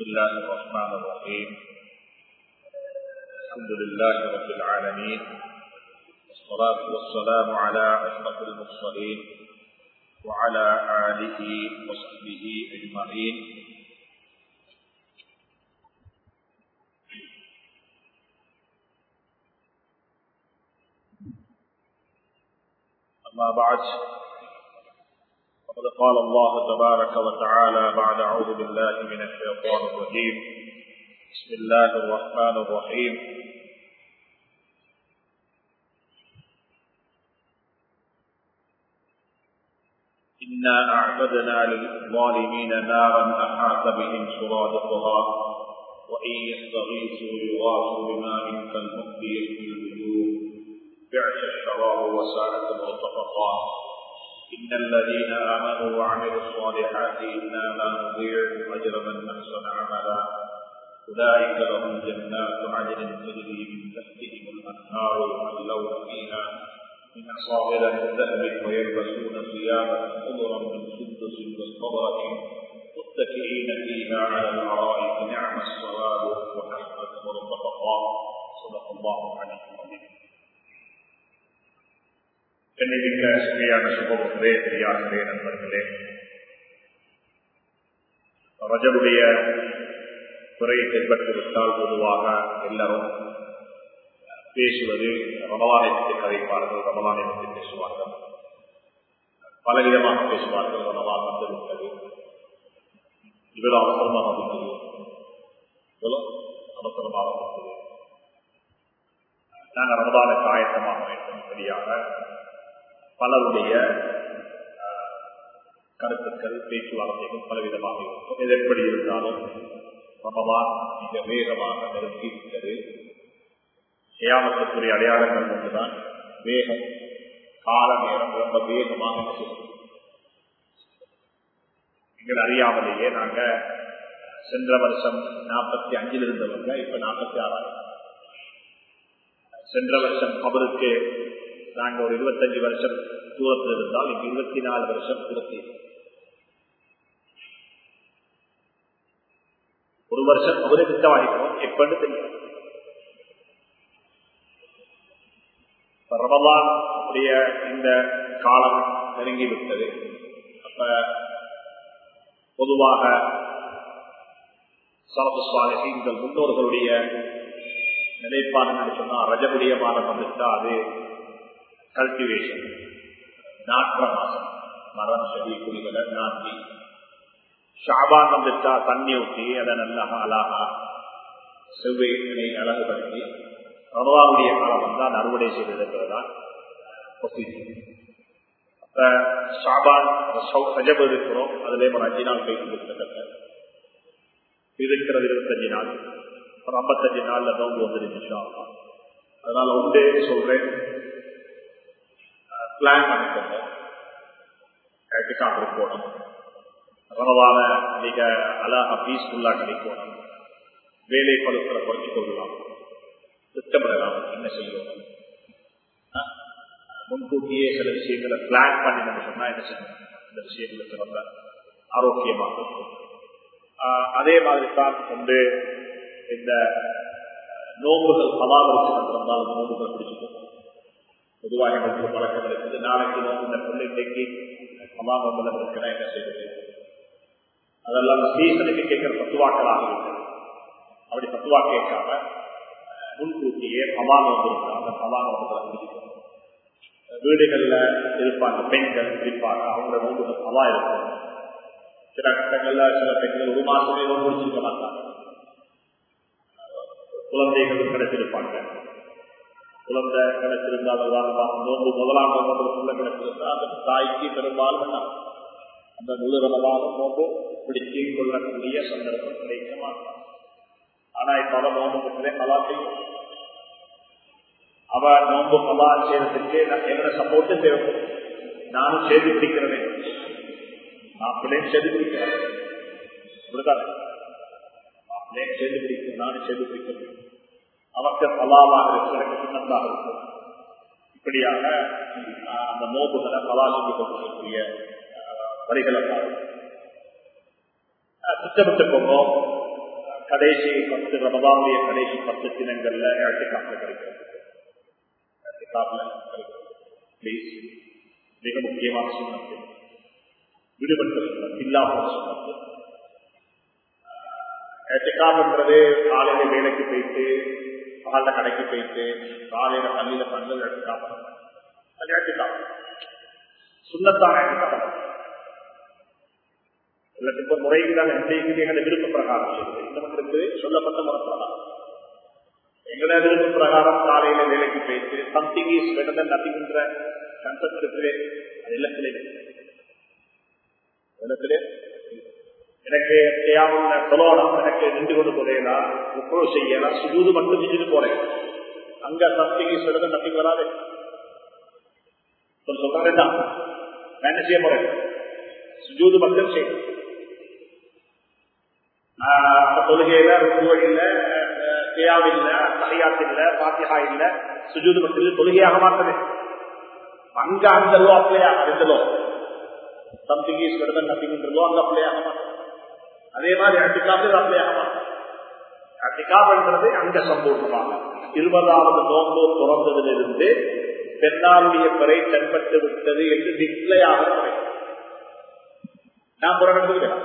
الله الرحمن الرحيم الحمد لله رب العالمين والصلاة والسلام على أشرف المرسلين وعلى آله وصحبه أجمعين أما بعد فقد قال الله تبارك وتعالى بعد أعوذ بالله من الشيطان الرجيم بسم الله الرحمن الرحيم إنا أعبدنا للظالمين نارا أحاط بهم سرادقها وإن يستغيثوا يغاثوا بماء كالمهل يشفي الوجوه بعش الشراب وساءت مرتفقا إن الذين آمنوا وعملوا الصالحات إنا لا نضيع أجر من أحسن عملا أولئك لهم جنات عدن تجري من تحتهم الأنهار يحلون فيها من أصابر الذهب ويلبسون ثيابا خضرا من سدس واستبرق متكئين فيها على الأرائك نعم الصواب وحسنت مرتفقا صدق الله عليه وسلم பெண்ணிமிக்க சுமையான சுபவங்களே பெரியார்களே நண்பர்களே ரஜனுடைய துறையை பின்பற்றிவிட்டால் பொதுவாக எல்லாரும் பேசுவது ரமலானை பற்றி கதைப்பார்கள் ரமலானை பற்றி பேசுவார்கள் பலவிதமாக பேசுவார்கள் ரமலான் வந்து விட்டது இவ்வளவு அவசரமாக வந்தது இவ்வளவு அவசரமாக வந்தது நாங்கள் ரமலானுக்கு ஆயத்தமாக வேண்டும் சரியாக பலருடைய கருத்துக்கள் பேச்சுவார்த்தைகள் பலவிதமாக இருக்கும் இது எப்படி இருந்தாலும் ரமவான் மிக வேகமாக நெருங்கி விட்டது ஏயாமத்துக்குரிய அடையாளங்கள் கொண்டுதான் வேகம் கால நேரம் ரொம்ப வேகமாக எங்கள் அறியாமலேயே நாங்க சென்ற வருஷம் நாற்பத்தி அஞ்சில் இருந்தவங்க இப்ப நாற்பத்தி ஆறாயிரம் சென்ற வருஷம் கபருக்கு நாங்க ஒரு இருபத்தஞ்சு வருஷம் தூரத்தில் இருந்தால் இங்கு இருபத்தி நாலு வருஷம் தூரத்தில் ஒரு வருஷம் அவரே திட்டமாகிக்கிறோம் எப்பன்னு தெரியும் ரமலான் உடைய இந்த காலம் நெருங்கி விட்டது அப்ப பொதுவாக சரபு சுவாமிகள் முன்னோர்களுடைய நிலைப்பாடு சொன்னா ரஜபுடைய மாதம் வந்துட்டா அது கல்டிவேஷன் நாற்ற மாசம் மரம் செடி குடிகளை நாட்டி ஷாபான் வந்துட்டா தண்ணி ஊற்றி அதை நல்லா அழகா செவ்வைகளை அழகுபடுத்தி ரமவாவுடைய காலம் வந்தால் அறுவடை செய்திருக்கிறதான் அப்ப ஷாபான் சஜப் இருக்கிறோம் அதுல ஒரு அஞ்சு நாள் போயிட்டு இருக்கிறது இருக்கிறது இருபத்தஞ்சு நாள் ஒரு ஐம்பத்தஞ்சு நாள்ல நோம்பு வந்துருச்சு அதனால உண்டு சொல்றேன் பிளான் பண்ணிக்கோங்க எட்டுக்காக போகணும் ரமவான மிக அழகா பீஸ்ஃபுல்லா கிடைக்கணும் வேலை பழுக்களை குறைச்சிக் கொள்ளலாம் திட்டமிடலாம் என்ன செய்யணும் முன்கூட்டியே சில விஷயங்களை பிளான் பண்ணி நம்ம சொன்னா என்ன செய்யணும் இந்த விஷயங்களுக்கு ரொம்ப ஆரோக்கியமாக இருக்கும் அதே மாதிரி தான் வந்து இந்த நோம்புகள் பலாவரிசை இருந்தாலும் நோம்புகள் பிடிச்சுக்கணும் பொதுவாக எங்களுக்கு பழக்கம் இருக்குது நாளைக்கு நோம்பு இந்த பிள்ளைக்கு அம்மா நோம்புல இருக்கிறேன் என்ன செய்வது அதெல்லாம் சீசனுக்கு கேட்கிற பத்துவாக்களாக இருக்கு அப்படி பத்துவா கேட்காம முன்கூட்டியே பமா நோம்பு இருக்காங்க பமா நோம்புகளை வீடுகள்ல இருப்பாங்க பெண்கள் இருப்பாங்க அவங்க நோம்புகள் பவா இருக்கும் சில கட்டங்கள்ல சில பெண்கள் ஒரு மாசமே நோம்பு முடிச்சிருக்க மாட்டாங்க குழந்தைகள் கிடைச்சிருப்பாங்க குழந்தை கிடைச்சிருந்தால் நோம்பு முதலாம் நோம்பு குழந்தை கிடைச்சிருந்தா அந்த தாய்க்கு பெரும்பாலும் அந்த முழுவதமாக நோம்பு பிடித்து கொள்ளக்கூடிய சந்தர்ப்பம் கிடைக்க மாட்டான் ஆனா இப்ப அவ நோம்பு பெற்றே கலா செய்யும் அவ நோம்பு கலா செய்யறதுக்கு என்னோட சப்போர்ட்டு தேவைப்படும் நானும் செய்து பிடிக்கிறேன் மாப்பிள்ளையும் செய்து பிடிக்கிறேன் அப்படித்தானே மாப்பிள்ளையும் செய்து பிடிக்கிறேன் நானும் செய்து பிடிக்கிறேன் அவருக்கு பலாவாக இருக்கும் எனக்கு சுண்ணத்தாக இருக்கும் இப்படியாக அந்த நோபுகளை பலா செஞ்சு கொண்டிருக்கக்கூடிய வரிகளை பாருங்க திட்டமிட்டு போங்க கடைசி பத்து ரமதானுடைய கடைசி பத்து தினங்கள்ல இடத்துக்காக கிடைக்கிறது பிளீஸ் மிக முக்கியமான சுண்ணத்து விடுபட்ட சுண்ணத்து இல்லாத சுண்ணத்து எட்டுக்காமன்றது காலையில வேலைக்கு போயிட்டு பகல்ல கடைக்கு போயிட்டு காலையில பள்ளியில பண்ணது எடுத்துக்காம அது எடுத்துக்காம சுண்ணத்தான எடுத்துக்காம இப்ப முறைகளான எங்களை விருப்ப பிரகாரம் இன்னும் சொல்லப்பட்ட முறை பிரகாரம் எங்களோட விருப்ப பிரகாரம் காலையில வேலைக்கு போயிட்டு சம்திங் இஸ் பெட்டர் தன் நத்திங்கிற கன்செப்ட் இருக்குது அது இல்லத்திலே இல்லத்திலே எனக்கு தேவையான சொல்லணும் எனக்கு நின்று கொண்டு போறேனா உப்புரவு செய்யலாம் சுஜூது மட்டும் செஞ்சுட்டு போறேன் அங்க சம்திங் இஸ் பெட்டர் நத்திங் வராது சொல்றேன் நான் என்ன செய்ய போறேன் சுஜூது மட்டும் செய்யணும் தொழுகையில ருக்குவ இல்ல கியாவ் இல்ல தகையாத் இல்ல பாத்தியா இல்ல சுஜூது மட்டும் தொழுகையாக மாட்டது அங்க அந்த லோ அப்ளை ஆகாது law something is better nothing law அங்க அப்ளை ஆக மாட்டது அதே மாதிரி அட்டிகாப்பு அப்ளை ஆக மாட்டது அட்டிகாப்ன்றது அங்க சம்பூர்ணமாக இருபதாவது நோம்பு துறந்ததிலிருந்து பெண்ணாளுடைய பிறை தென்பட்டு விட்டது என்று டிக்ளே ஆக நான் புறக்கணிக்கிறேன்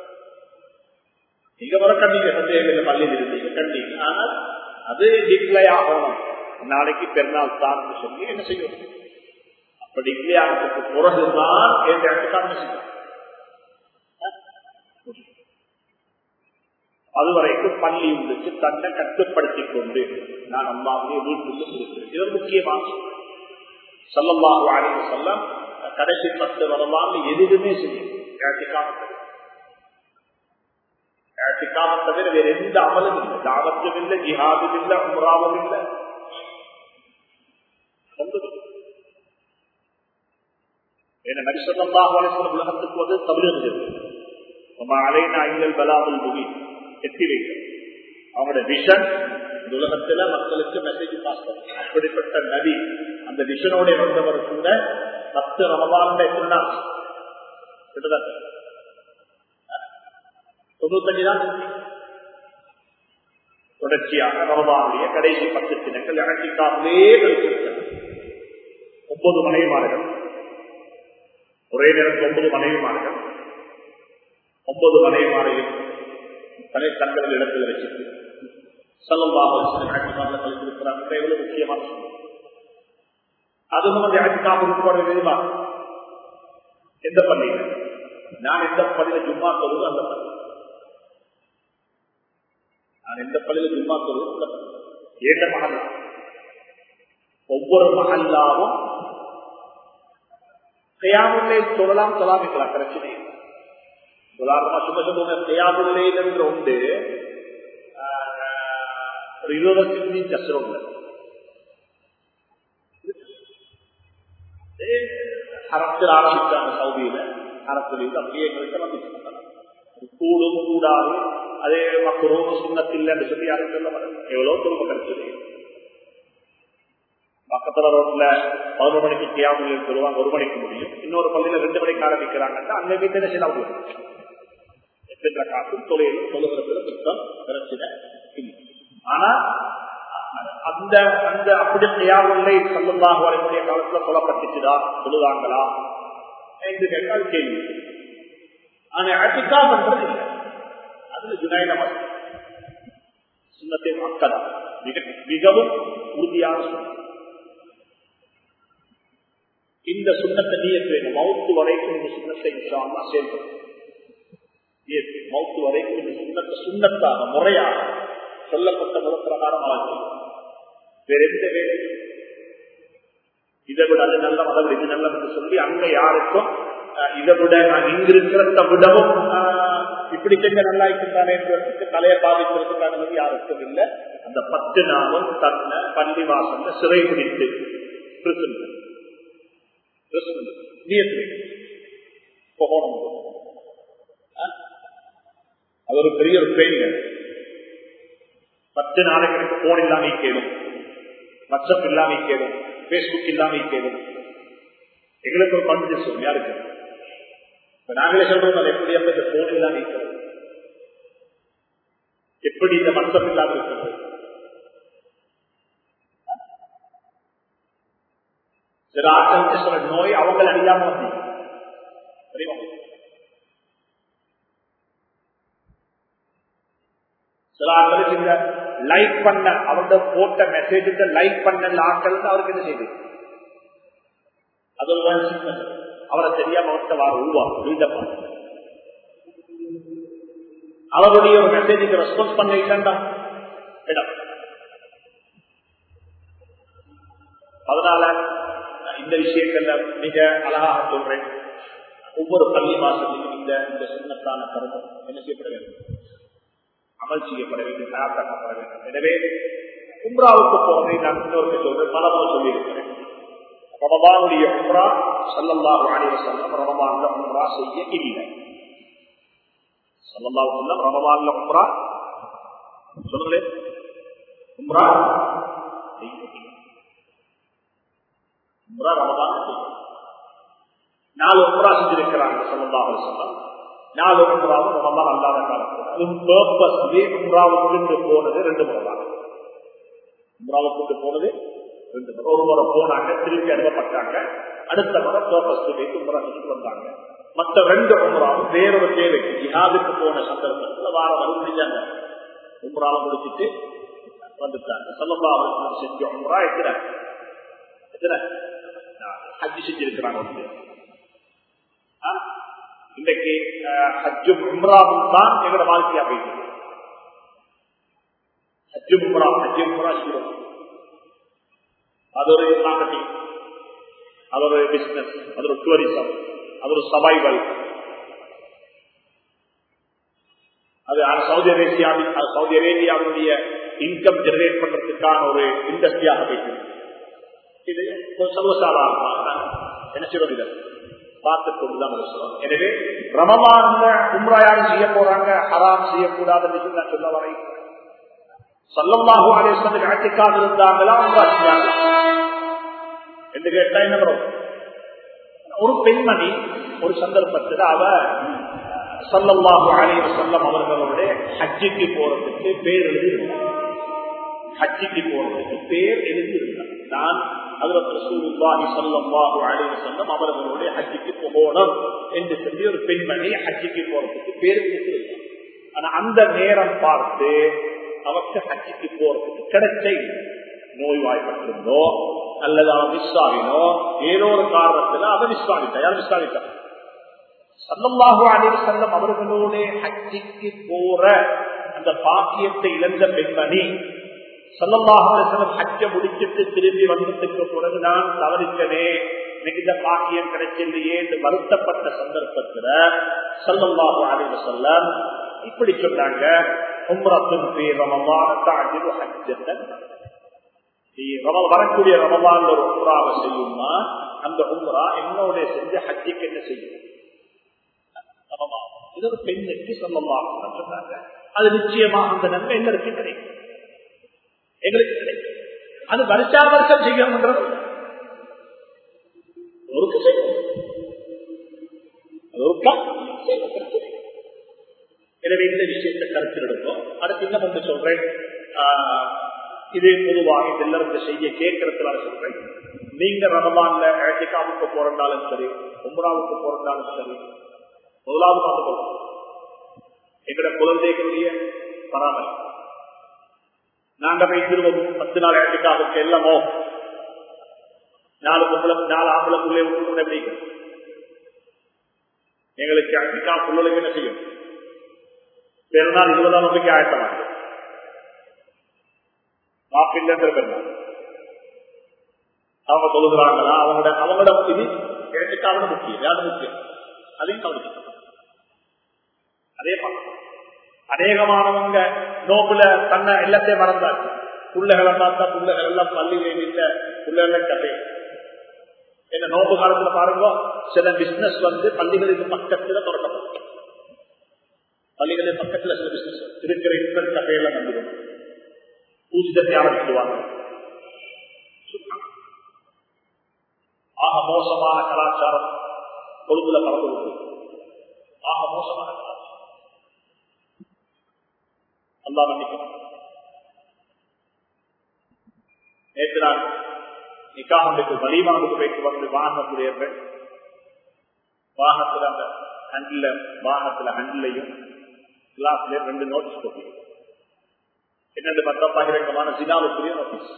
நீங்க புறக்கண்டீங்க சந்தேகங்கள் பள்ளியில் இருந்தீங்க கண்டீங்க ஆனால் அது டிக்ளே ஆகணும் நாளைக்கு பெருநாள் தான் சொல்லி என்ன செய்யணும் அப்ப டிக்ளே ஆகிறதுக்கு பிறகுதான் எந்த இடத்துக்கான செய்யணும் அதுவரைக்கும் பள்ளி இருந்துச்சு தன்னை கட்டுப்படுத்திக் கொண்டு நான் அம்மாவுடைய வீட்டுக்கு இருக்கிறேன் இது முக்கியமான சொல்லமாக வாழிவு சொல்ல கடைசி பத்து வரலாறு எதுவுமே செய்யும் தவிர வேற எந்த அமலும் இல்லை தாவத்தும் இல்லை ஜிஹாதும் இல்லை உம்ராவும் இல்லை என்ன நரிசல்லாஹ் அலிஸ்வரம் உலகத்துக்கு வந்து தமிழ் அலைனா இல்லல் பலாமல் முகி எத்தி வைக்க அவங்களோட விஷன் இந்த உலகத்துல மக்களுக்கு மெசேஜ் பாஸ் பண்ணும் அப்படிப்பட்ட நதி அந்த விஷனோட வந்தவர் கூட பத்து ரமபான் எத்தனை நாள் கிட்டத்தட்ட தொண்ணூத்தஞ்சு நாள் தொடர்ச்சியாக ரமபானுடைய கடைசி பத்து தினங்கள் இறக்கிக்காமலே கழித்திருக்கிறது ஒன்பது மனைவிமார்கள் ஒரே நேரத்தில் ஒன்பது மனைவிமார்கள் ஒன்பது மனைவிமாரையும் தலை தங்கள் இடத்தில் வச்சிருக்கு சொல்லமாக கழித்திருக்கிறாங்க எவ்வளவு முக்கியமான சொல்லும் அதுவும் வந்து இறக்கிக்காம உட்பட வேணுமா எந்த பள்ளியில் நான் எந்த பள்ளியில ஜும்மா சொல்லுவது அந்த பள்ளி நான் எந்த பள்ளியில ஜும்மா சொல்லுவது ஏண்ட மகல்லா ஒவ்வொரு மகல்லாவும் கையாமுல்லை சொல்லலாம் சொல்லாமிக்கலாம் பிரச்சனை உதாரணமா சும்மா சொல்லுங்க கையாமுல்லை என்ற உண்டு ஒரு இருபத்தி கஷ்டம் அரசில் ஆரம்பிச்சாங்க சவுதியில அரசில் அப்படியே எங்களுக்கு வந்துச்சு கூடும் கூடாது அதே மக்களோடு சுண்ணத்தில்லைன்னு சொல்லி யாரும் சொல்ல மாட்டாங்க எவ்வளவு திரும்ப கிடைச்சது பக்கத்துல ரோட்ல பதினொரு மணிக்கு கியாமல் சொல்லுவாங்க ஒரு மணிக்கு முடியும் இன்னொரு பள்ளியில ரெண்டு மணிக்கு ஆரம்பிக்கிறாங்கன்னா அங்க வீட்டு என்ன செய்யலாம் எத்தனை காசும் தொழிலும் தொழுகிறதுல சுத்தம் பிரச்சனை ஆனா அந்த அந்த அப்படி கியாவில்லை சம்பந்தமாக வரக்கூடிய காலத்துல சொல்லப்பட்டுச்சுதா சொல்லுவாங்களா என்று கேட்டால் கேள்வி ஆனா அட்டிக்கா பண்றது இல்லை அதுல ஜுனைன சுண்ணத்தை மக்கள் மிகவும் உறுதியான சுண்ணம் இந்த சுண்ணத்தை நீயத்து வேணும் மவுத்து வரைக்கும் இந்த சுண்ணத்தை இன்ஷாமா செயல்படும் மவுத்து வரைக்கும் இந்த சுண்ணத்தை சுண்ணத்தாக முறையாக சொல்லப்பட்ட முறை பிரகாரம் வாழ்க்கை வேற எந்த வேலை இதை விட அது நல்ல மதம் இது நல்ல என்று சொல்லி அங்க யாருக்கும் இதை விட நான் இங்கிருக்கிறத விடவும் இப்படி செஞ்ச நல்லா இருக்கின்றானே என்பதற்கு தலையை பாதிக்கிறதுக்கான யாருக்கும் இல்லை அந்த பத்து நாளும் தன்னை பள்ளி வாசல்ல சிறை பிடித்து அது ஒரு பெரிய ஒரு பெயின் பத்து நாளைக்கு எனக்கு போன் இல்லாம கேடும் வாட்ஸ்அப் இல்லாம கேடும் பேஸ்புக் இல்லாம கேடும் எங்களுக்கு ஒரு கான்பிடன்ஸ் யாருக்கு இப்ப நாங்களே சொல்றோம் அது எப்படி அப்ப இந்த போன் இல்லாம எப்படி இந்த மந்தம் இல்லாமல் இருக்கிறது சில ஆட்களுக்கு சில நோய் அவங்களை அறியாம வந்து தெரியுமா சில ஆட்களுக்கு இந்த லைக் பண்ண அவரோட போட்ட மெசேஜுக்கு லைக் பண்ண ஆட்கள் அவருக்கு என்ன செய்யுது அது ஒரு சிக்னஸ் அவரை தெரியாம அவர்கிட்ட வார உருவா வீட்டப்பா அவருடைய ஒரு மெசேஜுக்கு ரெஸ்பான்ஸ் பண்ண இல்லைண்டா இடம் அதனால இந்த விஷயங்கள்ல மிக அழகாக சொல்றேன் ஒவ்வொரு பள்ளி மாசத்திலும் இந்த இந்த சின்னத்தான கருமம் என்ன செய்யப்பட வேண்டும் அமல் செய்யப்பட வேண்டும் தயார்த்தாக்கப்பட வேண்டும் எனவே உம்ராவுக்கு போவதை நான் இன்னொரு சொல்றேன் பல முறை சொல்லியிருக்கிறேன் ரமபானுடைய உம்ரா சல்லல்லாஹு அலைஹி வஸல்லம் ரமபான்ல உம்ரா செய்ய இல்லை சல்லல்லாஹு அலைஹி வஸல்லம் ரமபான்ல உம்ரா சொல்லுங்களேன் உம்ரா உம்ரா ரமபான் நாலு உம்ரா செஞ்சிருக்கிறாங்க சல்லல்லாஹு அலைஹி வஸல்லம் நாலு உம்ராவும் ரமபான் அல்லாத காலத்தில் அதுவும் பர்பஸ்லி உம்ராவுக்கு போனது ரெண்டு முறை தான் உம்ராவுக்கு போனது ரெண்டு முறை ஒரு முறை போனாங்க திருப்பி அனுப்பப்பட்டாங்க அடுத்த முறை பர்பஸ் வைத்து உம்ரா செஞ்சு வந்தாங்க மற்ற ரெண்டு உம்ராவும் வேறொரு தேவைக்கு ஜிஹாதுக்கு போன சந்தர்ப்பத்தில் வார வரும் செஞ்சாங்க உம்ராவை முடிச்சுட்டு வந்துட்டாங்க சொல்லலாம் செஞ்ச உம்ரா எத்தனை எத்தனை ஹஜ்ஜி செஞ்சிருக்கிறாங்க வந்து இன்றைக்கு ஹஜ்ஜும் உம்ராவும் தான் எங்களோட வாழ்க்கையா போயிட்டு ஹஜ்ஜும் உம்ரா ஹஜ்ஜும் உம்ரா செய்யணும் அது ஒரு மார்க்கெட்டிங் அது ஒரு பிசினஸ் அது ஒரு டூரிசம் அது ஒரு சபைவல் அது சவுதி அரேபியாவின் சவுதி அரேபியாவுடைய இன்கம் ஜெனரேட் பண்றதுக்கான ஒரு இண்டஸ்ட்ரியாக போயிட்டு இது சர்வசாதாரணமாக என்ன செய்வது பார்த்து கொண்டுதான் பேசுறோம் எனவே ரமமான உம்ராயான் செய்ய போறாங்க ஹராம் செய்யக்கூடாதுன்னு நான் சொல்ல வரை சொல்லமாக அலேசனுக்கு ஆட்சிக்காக இருந்தாங்களா உம்ரா செஞ்சாங்க என்று கேட்டா என்ன வரும் ஒரு பெண்மணி ஒரு சந்தர்ப்பத்தில் அவ சொல்லல்லாஹு அலைவ சொல்லம் அவர்களுடைய ஹஜ்ஜிக்கு போறதுக்கு பேர் எழுதியிருந்தார் ஹஜ்ஜிக்கு போறதுக்கு பேர் எழுதியிருந்தார் நான் அவர்களுடைய ஹஜ்ஜிக்கு போகணும் என்று சொல்லி ஒரு பெண்மணி ஹஜ்ஜிக்கு போறதுக்கு பேர் கொடுத்திருந்தார் ஆனா அந்த நேரம் பார்த்து அவருக்கு ஹஜ்ஜிக்கு போறதுக்கு கிடைச்ச நோய்வாய்ப்பட்டிருந்தோ அல்லது அவன் விஸ்வாவினோ ஏதோ ஒரு காரணத்துல அவன் விஸ்வாவிட்டா யார் விஸ்வாவிட்டா சல்லல்லாஹு அலைஹி செல்லம் அவர்களோட ஹஜ்ஜிக்கு போற அந்த பாக்கியத்தை இழந்த பெண்மணி சல்லல்லாஹலம் ஹஜ்ஜ முடிச்சிட்டு திரும்பி வந்ததுக்கு பிறகு நான் தவறித்தனே எனக்கு இந்த பாக்கியம் கிடைச்சில்லையே என்று வருத்தப்பட்ட சந்தர்ப்பத்துல சல்லல்லாஹு அலைஹி செல்லம் இப்படி சொன்னாங்க உம்ரத்தின் பேர் ரமமான தாஜிரு ஹஜ்ஜத்தன் வரக்கூடிய ரமபான் ஒரு உம்ராவை செய்யுமா அந்த உம்ரா என்னோட செஞ்சு ஹஜ்ஜிக்கு என்ன செய்யும் இது ஒரு பெண்ணுக்கு சொல்லலாம் சொன்னாங்க அது நிச்சயமா அந்த நன்மை எங்களுக்கு கிடைக்கும் எங்களுக்கு கிடைக்கும் அது வருஷா வருஷம் செய்யணும்ன்றது ஒருக்கு செய்யும் எனவே இந்த விஷயத்தை கருத்தில் எடுப்போம் அடுத்து இன்னும் ஒன்று சொல்றேன் இது பொதுவாக இதெல்லாம் செய்ய கேட்கறதுனால சொல்றேன் நீங்க ரமபான்ல ஏழைக்காவுக்கு போறதாலும் சரி உம்ராவுக்கு போறதாலும் சரி முதலாவது பார்த்து கொள்ளும் எங்கட குழந்தைகளுடைய பராமரிப்பு நாங்க போய் திரும்பவும் பத்து நாள் ஏழைக்காவுக்கு எல்லாமோ நாலு பொம்பளை நாலு ஆம்பளை புள்ளை விட்டு எப்படி எங்களுக்கு அடிக்கா புள்ளைக்கு என்ன செய்யும் பெருநாள் இருபதாம் நம்பிக்கை ஆயத்தமாக மாப்பிள்ளன்ற பெருநாள் அவங்க சொல்லுகிறாங்களா அவங்களோட அவங்களோட இது எனக்காக முக்கியம் யாரு முக்கியம் அதையும் கவனிக்கணும் அதே பார்க்கணும் அநேகமானவங்க நோக்குல தன்னை எல்லாத்தையும் மறந்தாச்சு புள்ளைகளை பார்த்தா புள்ளைகள் எல்லாம் பள்ளிகள் இல்ல புள்ளைகளை கதை என்ன நோம்பு காலத்துல பாருங்க சில பிசினஸ் வந்து பள்ளிகளுக்கு பக்கத்துல தொடக்கப்படும் பள்ளிகளின் பக்கத்துல சில பிசினஸ் இருக்கிற இன்டர்நெட் கதையெல்லாம் வந்துடும் பூஜிதத்தை ஆரம்பிச்சுடுவாங்க ஆக மோசமான கலாச்சாரம் கொழும்புல பரந்து ஆக மோசமான கலாச்சாரம் அல்லா மன்னிக்கணும் நேற்று நான் நிக்காமலுக்கு வலிமாவுக்கு போயிட்டு வந்து வாகனத்துடைய பெண் வாகனத்துல அந்த ஹண்டில் வாகனத்துல ஹண்டிலையும் கிளாஸ்ல ரெண்டு நோட்டீஸ் போட்டு என்னென்று பார்த்தா பகிரங்கமான சினாவுக்குரிய நோட்டீஸ்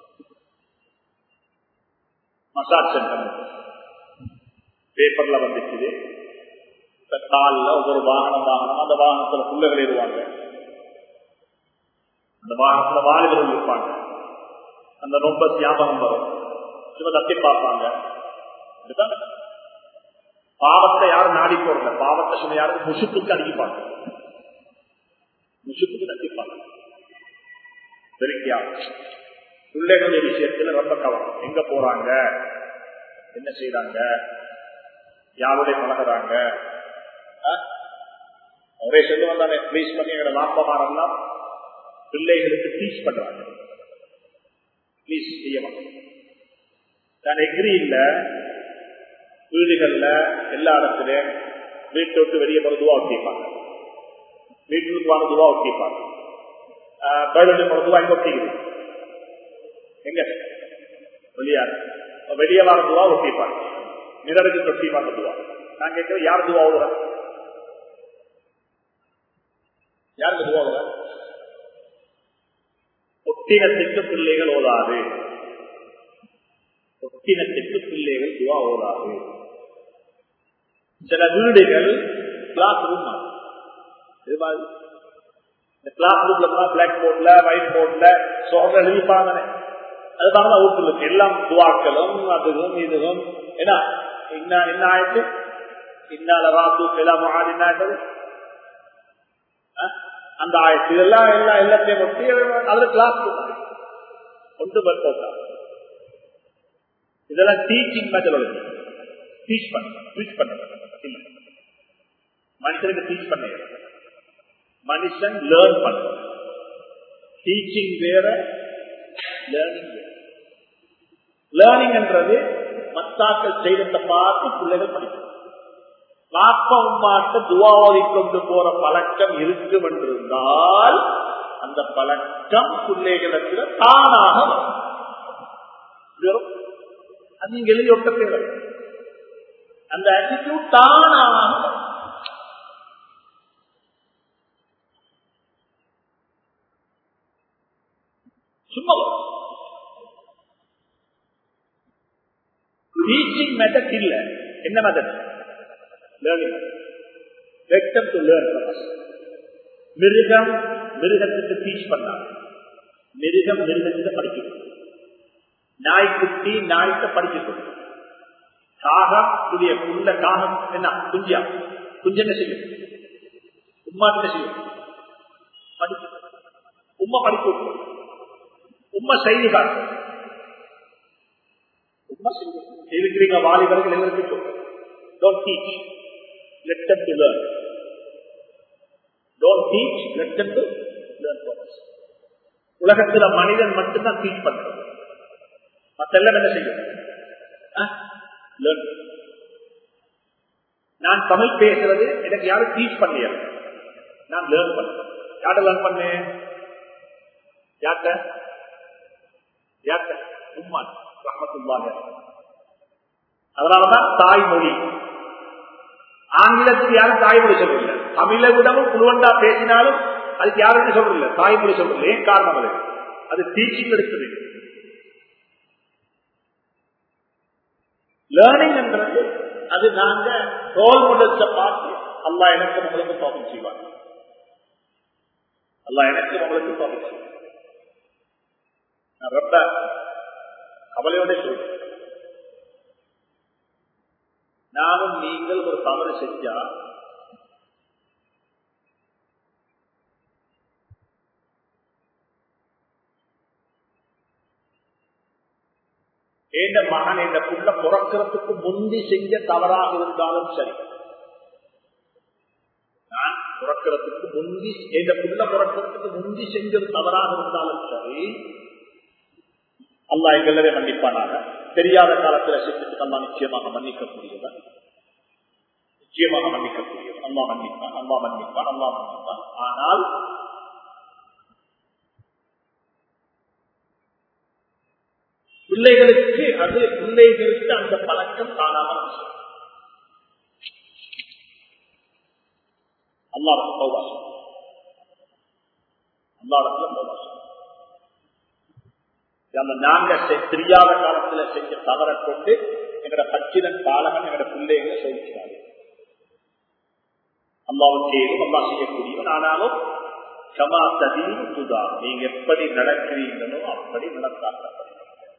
மசாஜ் சென்டர் பேப்பர்ல வந்துச்சு காலில் ஒவ்வொரு வாகனம் வாகனம் அந்த வாகனத்துல புள்ளகள் ஏறுவாங்க அந்த வாகனத்துல வாலிபர்கள் இருப்பாங்க அந்த ரொம்ப ஞாபகம் வரும் சும்மா தட்டி பார்ப்பாங்க பாவத்தை யாரும் நாடி போடல பாவத்தை சும்மா யாரும் முசுத்துக்கு அடிப்பாங்க முசுத்துக்கு தட்டிப்பாங்க வெறுக்கியா பிள்ளைகளுடைய விஷயத்துல ரொம்ப கவனம் எங்க போறாங்க என்ன செய்யறாங்க யாருடைய பழகிறாங்க ஒரே சொல்லு வந்தானே ப்ளீஸ் பண்ணி எங்களை வாப்பமாரெல்லாம் பிள்ளைகளுக்கு டீச் பண்றாங்க ப்ளீஸ் செய்ய மாட்டேன் நான் எக்ரி இல்ல வீடுகள்ல எல்லா இடத்துலயும் வீட்டை விட்டு வெளியே போற துவா ஒட்டிப்பாங்க வீட்டுக்கு வாங்க துவா ஒட்டிப்பாங்க பயிலுடைய போற துவா எங்க ஒட்டிக்குது எங்க வெளியாரு வெளியே வர துவா ஒட்டிப்பாங்க நிழலுக்கு தொட்டிப்பாங்க துவா நான் கேட்கிறேன் யார் துவா ஓடுற யாருக்கு துவா ஓடுற ஒட்டினத்துக்கு பிள்ளைகள் ஓதாது ஒட்டினத்துக்கு பிள்ளைகள் துவா ஓதாது சில வீடுகள் கிளாஸ் ரூம் கிளாஸ் ரூம்ல பிளாக் போர்ட்ல ஒயிட் போர்ட்ல சோக எழுதிப்பாங்க அதுதான் ஊட்டுல எல்லாம் துவாக்களும் அதுவும் இதுவும் என்ன என்ன என்ன ஆயிடுச்சு இன்னால ராத்து எல்லாம் என்ன அந்த ஆயிரத்தி இதெல்லாம் எல்லாம் எல்லாத்தையும் ஒட்டி அதுல கிளாஸ் கொண்டு போட்டா இதெல்லாம் டீச்சிங் மெத்தடாலஜி டீச் பண்ண டீச் பண்ண மனுஷனுக்கு டீச் பண்ண மனுஷன் லேர்ன் பண்ண டீச்சிங் வேற லேர்னிங் வேற லேர்னிங் என்றது மத்தாக்கள் செய்தத்தை பார்த்து பிள்ளைகள் படிக்கணும் பாப்பா உமாட்ட துவாவதி கொண்டு போற பழக்கம் இருக்கும் என்றிருந்தால் அந்த பழக்கம் பிள்ளைகளிடத்தில் தானாக வரும் அது நீங்க எழுதி ஒட்ட தேவை அந்த ஆட்டிடியூட் தானாக சும்மா டீச்சிங் மெத்தட் இல்ல என்ன மெத்தட் லேர்னிங் வெக்டம் டு லேர்ன் மிருகம் மிருகத்துக்கு டீச் பண்ணாங்க மிருகம் மிருகத்தை படிக்கணும் நாய்க்குட்டி நாய்க்க படிக்கணும் காகம் புதிய புள்ள காகம் என்ன குஞ்சியா குஞ்சு என்ன செய்யும் உமா என்ன செய்யும் படிக்க உமா படிக்க உமா செய்தி காட்டும் உமா செய்யும் இருக்கிறீங்க வாலிபர்கள் எல்லாருக்கும் Don't teach. Let them to learn. Don't teach. Let them to learn for us. உலகத்துல மனிதன் மட்டும்தான் டீச் பண்றது மத்த எல்லாம் என்ன செய்யும் நான் தமிழ் பேசுறது எனக்கு யாரும் டீச் பண்ணிய நான் லேர்ன் பண்ணேன் யார்ட்ட லேர்ன் பண்ணேன் யார்ட்ட யார்ட்ட உம்மான் ரஹமத்துல்லாங்க அதனாலதான் தாய்மொழி ஆங்கிலத்துக்கு யாரும் தாய்மொழி சொல்றதில்ல தமிழை விடவும் புழுவண்டா பேசினாலும் அதுக்கு யாருமே சொல்றதில்ல தாய்மொழி சொல்றதில்ல ஏன் காரணம் அது அது டீச்சிங் எடுத்தது லேர்னிங் என்றது அது நாங்க ரோல் மாடல்ஸ பார்த்து அல்லா எனக்கு உங்களுக்கு பாபம் செய்வாங்க அல்லா எனக்கு உங்களுக்கு பாபம் செய்வாங்க நான் ரொம்ப கவலையோட சொல்றேன் நானும் நீங்கள் ஒரு தவறு செஞ்சா எந்த மகன் என்ற புள்ள பிறக்கிறதுக்கு முந்தி செஞ்ச தவறாக இருந்தாலும் சரி நான் பிறக்கிறதுக்கு முந்தி எந்த புள்ள பிறக்கிறதுக்கு முந்தி செஞ்சது தவறாக இருந்தாலும் சரி அல்லா எங்களவே மன்னிப்பானாக தெரியாத காலத்தில் செஞ்சதுக்கு அல்லா நிச்சயமாக மன்னிக்கக்கூடியவன் நிச்சயமாக மன்னிக்கக்கூடியவன் அல்லா மன்னிப்பான் அல்லா மன்னிப்பான் அல்லா மன்னிப்பான் ஆனால் பிள்ளைகளுக்கு அது பிள்ளைகளுக்கு அந்த பழக்கம் காணாமல் அல்லாஹ் பௌவாசம் அல்லாடத்துல பௌவாசம் நாங்க தெரியாத காலத்துல செஞ்ச தவற கொண்டு எங்கட பச்சிதன் பாலகன் எங்கட பிள்ளைகளை சோதிக்கிறாங்க அல்லாவுக்கு அல்லா செய்யக்கூடியவன் ஆனாலும் கமா ததீன் துதா நீங்க எப்படி நடக்கிறீங்களோ அப்படி நடத்தாக்கப்படி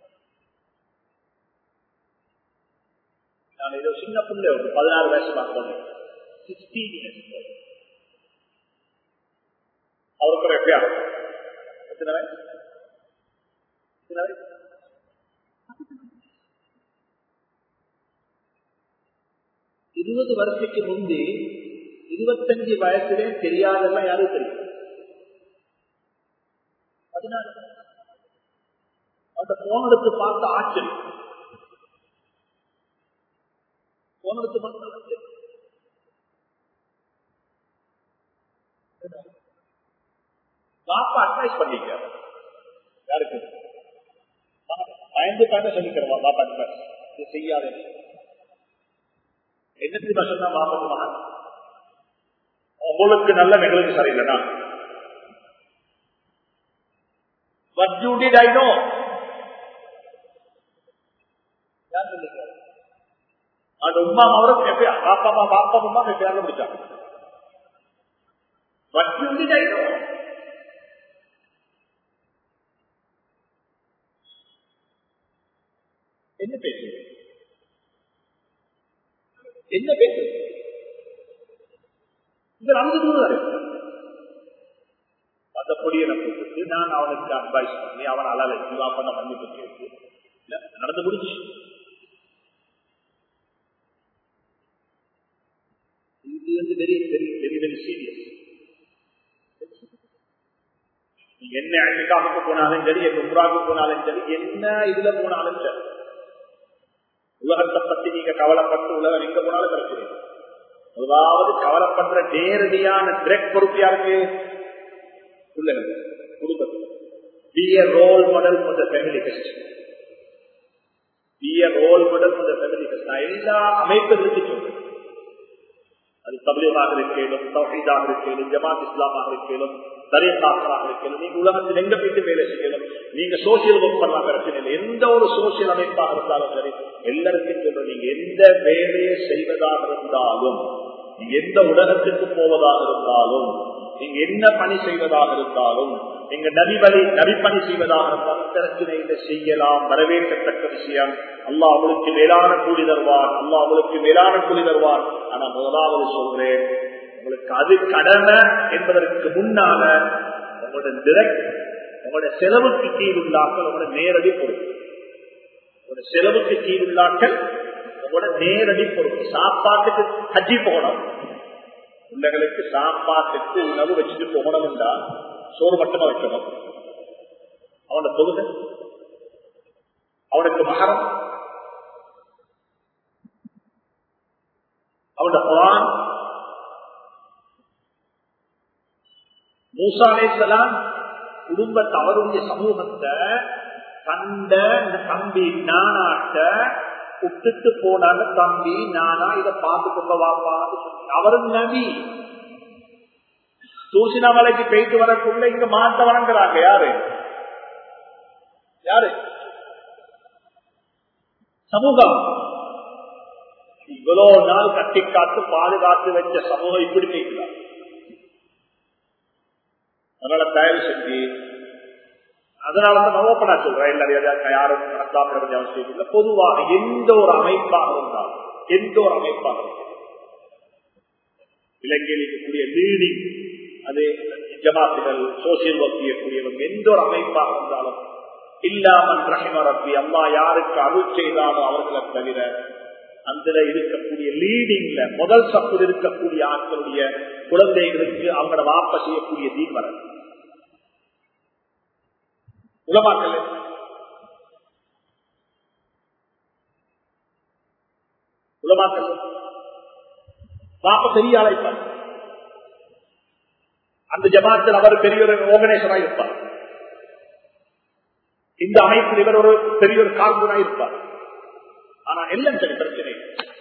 நான் ஏதோ சின்ன பிள்ளை ஒரு பதினாறு வயசு பார்த்தோம் சிக்ஸ்டீன் இயர்ஸ் அவருக்கு எப்படியா எத்தனை வயசு எத்தனை வயசு இருபது வருஷத்துக்கு முந்தி இருபத்தஞ்சு வயசுலே தெரியாதெல்லாம் யாரும் தெரியும் பதினாறு அந்த போன் எடுத்து பார்த்த ஆச்சரியம் போன் எடுத்து பார்த்த ஆச்சரியம் பாப்பா அட்வைஸ் பண்ணிக்க யாருக்கு பயந்து பயந்து சொல்லிக்கிறவா பாப்பா அட்வைஸ் இது செய்யாத என்ன தெரியுமா சொன்னா பாப்பா மகன் உங்களுக்கு நல்ல எங்களுக்கு சரியில்லைனா What you did, I know. அந்த உமா அவரும் பாப்பா பாப்பா அம்மா பேர முடிச்சாங்க What you did, I know. என்ன பேசு என்ன பேசு இது அந்த தூரம் அந்த பொடியனை கொடுத்துட்டு நான் அவனுக்கு அட்வைஸ் பண்ணி அவன் அழலை இதுவா பண்ண மன்னிப்பு கேட்டு நடந்து முடிச்சு இது வந்து very very very very serious நீங்க என்ன அமெரிக்காவுக்கு போனாலும் சரி எங்க உம்ராவுக்கு போனாலும் சரி என்ன இதுல போனாலும் சரி உலகத்தை பத்தி நீங்க கவலைப்பட்டு உலகம் எங்க போனாலும் கிடைக்கிறீங்க முதலாவது கவலைப்படுற நேரடியான டிரெக்ட் பொறுப்பு யாருக்கு பிள்ளைகள் குடும்பத்தில் be a role model for the family best be a role model for the family best நான் எல்லா அமைப்பிலிருந்து சொல்றேன் அது தபிலீகாக இருக்கேனும் தௌஹீதாக இருக்கேனும் ஜமாத் இஸ்லாமாக இருக்கேனும் தரீகாக்களாக இருக்கேனும் நீங்க உலகத்தில் எங்க போயிட்டு வேலை செய்யணும் நீங்க சோசியல் ஒர்க் பண்ணலாம் பிரச்சனை இல்லை எந்த ஒரு சோசியல் அமைப்பாக இருந்தாலும் சரி எல்லாருக்கும் சொல்றேன் நீங்க எந்த வேலையை செய்வதாக இருந்தாலும் நீங்க எந்த உலகத்திற்கு போவதாக இருந்தாலும் நீங்க என்ன பணி செய்வதாக இருந்தாலும் நீங்க நபி வழி நபி பணி செய்வதாக இருந்தாலும் பிரச்சனையில செய்யலாம் வரவேற்கத்தக்க விஷயம் அல்லாஹ் அவளுக்கு மேலான கூலி தருவார் அல்லாஹ் அவளுக்கு மேலான கூலி தருவார் ஆனா முதலாவது சொல்றேன் உங்களுக்கு அது கடமை என்பதற்கு முன்னால உங்களோட டிரெக்ட் உங்களோட செலவுக்கு கீழ் உள்ளாக்கள் உங்களோட நேரடி பொறுப்பு உங்களோட செலவுக்கு கீழ் உள்ளாக்கள் உங்களோட நேரடி பொறுப்பு சாப்பாட்டுக்கு ஹஜ்ஜி போகணும் பிள்ளைகளுக்கு சாப்பாட்டுக்கு உணவு வச்சுட்டு போகணும் என்றால் சோறு மட்டுமா வைக்கணும் அவனோட தொழுகை அவனுக்கு மகரம் அவனோட குரான் மூசாலேசலாம் குடும்பத்தை அவருடைய சமூகத்தை கண்ட தம்பி நானாட்ட விட்டுட்டு போனாங்க தம்பி நானா இதை பார்த்து கொள்ள வாப்பான்னு சொல்லி அவரும் நபி தூசினா மலைக்கு போயிட்டு வரக்குள்ள இங்க மாட்ட வணங்குறாங்க யாரு யாரு சமூகம் இவ்வளவு நாள் கட்டி காத்து பாதுகாத்து வச்ச சமூகம் இப்படி போய்க்கிறார் அதனால தயவு செஞ்சு அதனாலதான் நான் ஓப்பனா சொல்றேன் எல்லாரும் யாரும் நடத்தாம அவசியம் இல்லை பொதுவாக எந்த ஒரு அமைப்பாக இருந்தாலும் எந்த ஒரு அமைப்பாக இருந்தாலும் இலங்கையில் இருக்கக்கூடிய லீடிங் அது ஜமாத்துகள் சோசியல் ஒர்க் செய்யக்கூடியவங்க எந்த ஒரு அமைப்பாக இருந்தாலும் இல்லாமல் ரஹிம ரப்பி அம்மா யாருக்கு அருள் செய்தாலும் அவர்களை தவிர அந்த இருக்கக்கூடிய லீடிங்ல முதல் சப்பில் இருக்கக்கூடிய ஆட்களுடைய குழந்தைகளுக்கு அவங்களோட வாப்ப செய்யக்கூடிய தீபரன் உலமாக்கல் உலமாக்கல் பாப்ப பெரிய ஆளைப்பார் அந்த ஜமாத்தில் அவர் பெரிய ஒரு ஆர்கனைசராக இருப்பார் இந்த அமைப்பில் இவர் ஒரு பெரிய ஒரு கார்பனாக இருப்பார் ஆனா எல்லாம் சரி பிரச்சனை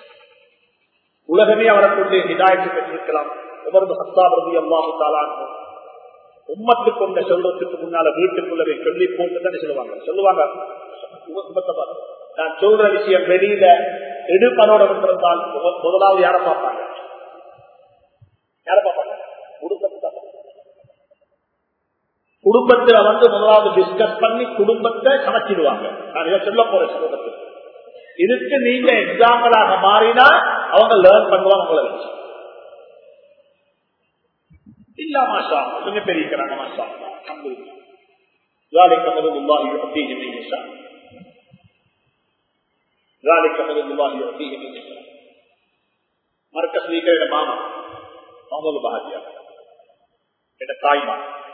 உலகமே அவரை கொண்டு இதாயத்து பெற்றிருக்கலாம் உமர்ந்து ஹஸ்தாபிரதி அல்லாஹு தாலான் உம்மத்துக்கு கொண்ட சொல்றதுக்கு முன்னால வீட்டுக்குள்ளவே சொல்லி போட்டு தானே சொல்லுவாங்க சொல்லுவாங்க நான் சொல்ற விஷயம் வெளியில எடுப்பனோட விட்டிருந்தால் முதலாவது யார பார்ப்பாங்க யார பார்ப்பாங்க குடும்பத்தை குடும்பத்துல வந்து முதலாவது டிஸ்கஸ் பண்ணி குடும்பத்தை சமைச்சிடுவாங்க நான் இதை சொல்ல போறேன் சமூகத்துக்கு இதுக்கு நீங்க எக்ஸாம்பிளாக மாறினா அவங்க லேர்ன் பண்ணுவாங்க உங்களை வச்சு இல்ல மாஷா கொஞ்சம் பெரியக்கிறாங்க மாஷா ذلك فضل الله يعطيه من يشاء ذلك فضل الله يعطيه من يشاء மர்க்கஸ் லீக்கர் மாமா அவங்களும் பாதியா என் தாய்மா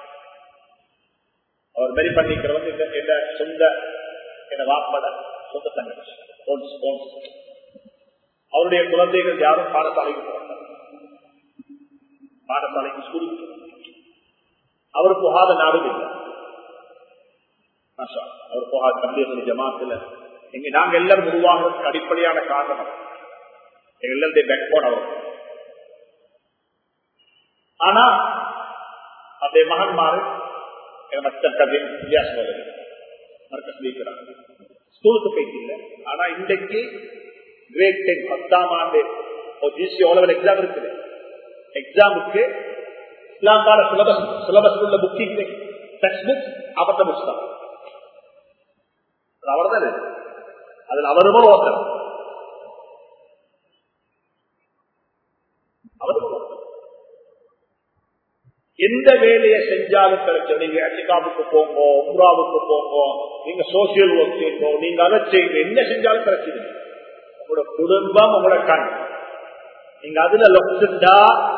அவர் மெரி பண்ணிக்கிற வந்து என்ன சொந்த என்ன வாப்பட சொந்த தங்கச்சி அவருடைய குழந்தைகள் யாரும் பாடசாலைக்கு போறாங்க பாடசாலைக்கு ஸ்கூலுக்கு அவர் போகாத நாடும் இல்லை அவர் போகாத தம்பியர்கள் ஜமாத்துல எங்க நாங்க எல்லாரும் உருவாகிறதுக்கு அடிப்படையான காரணம் எங்க எல்லாருடைய பேக்போன் அவர் ஆனா அதே மகன்மாரு மற்ற கதையும் வித்தியாசம் வருது மர்க்கஸ் லீக்கிறாங்க ஸ்கூலுக்கு போயிட்டு இல்லை ஆனா இன்றைக்கு கிரேட் டென் பத்தாம் ஆண்டு ஜிசி ஓலவல் எக்ஸாம் இருக்குது எக்ஸாமுக்கு இஸ்லாங்கால சிலபஸ் சிலபஸ் உள்ள புக்கிங் டெக்ஸ்ட் புக் அபத்த புக்ஸ் தான் அவர் தான் அதில் அவருமோ ஓத்தர் அவருமோ எந்த வேலையை செஞ்சாலும் கிடைச்சோம் நீங்க அட்டிகாவுக்கு போங்க உம்ராவுக்கு போங்க நீங்க சோசியல் ஒர்க் செய்யுங்க நீங்க அதை செய்யுங்க என்ன செஞ்சாலும் கிடைச்சது உங்களோட குடும்பம் உங்களோட கண் நீங்க அதுல லொஸ்டா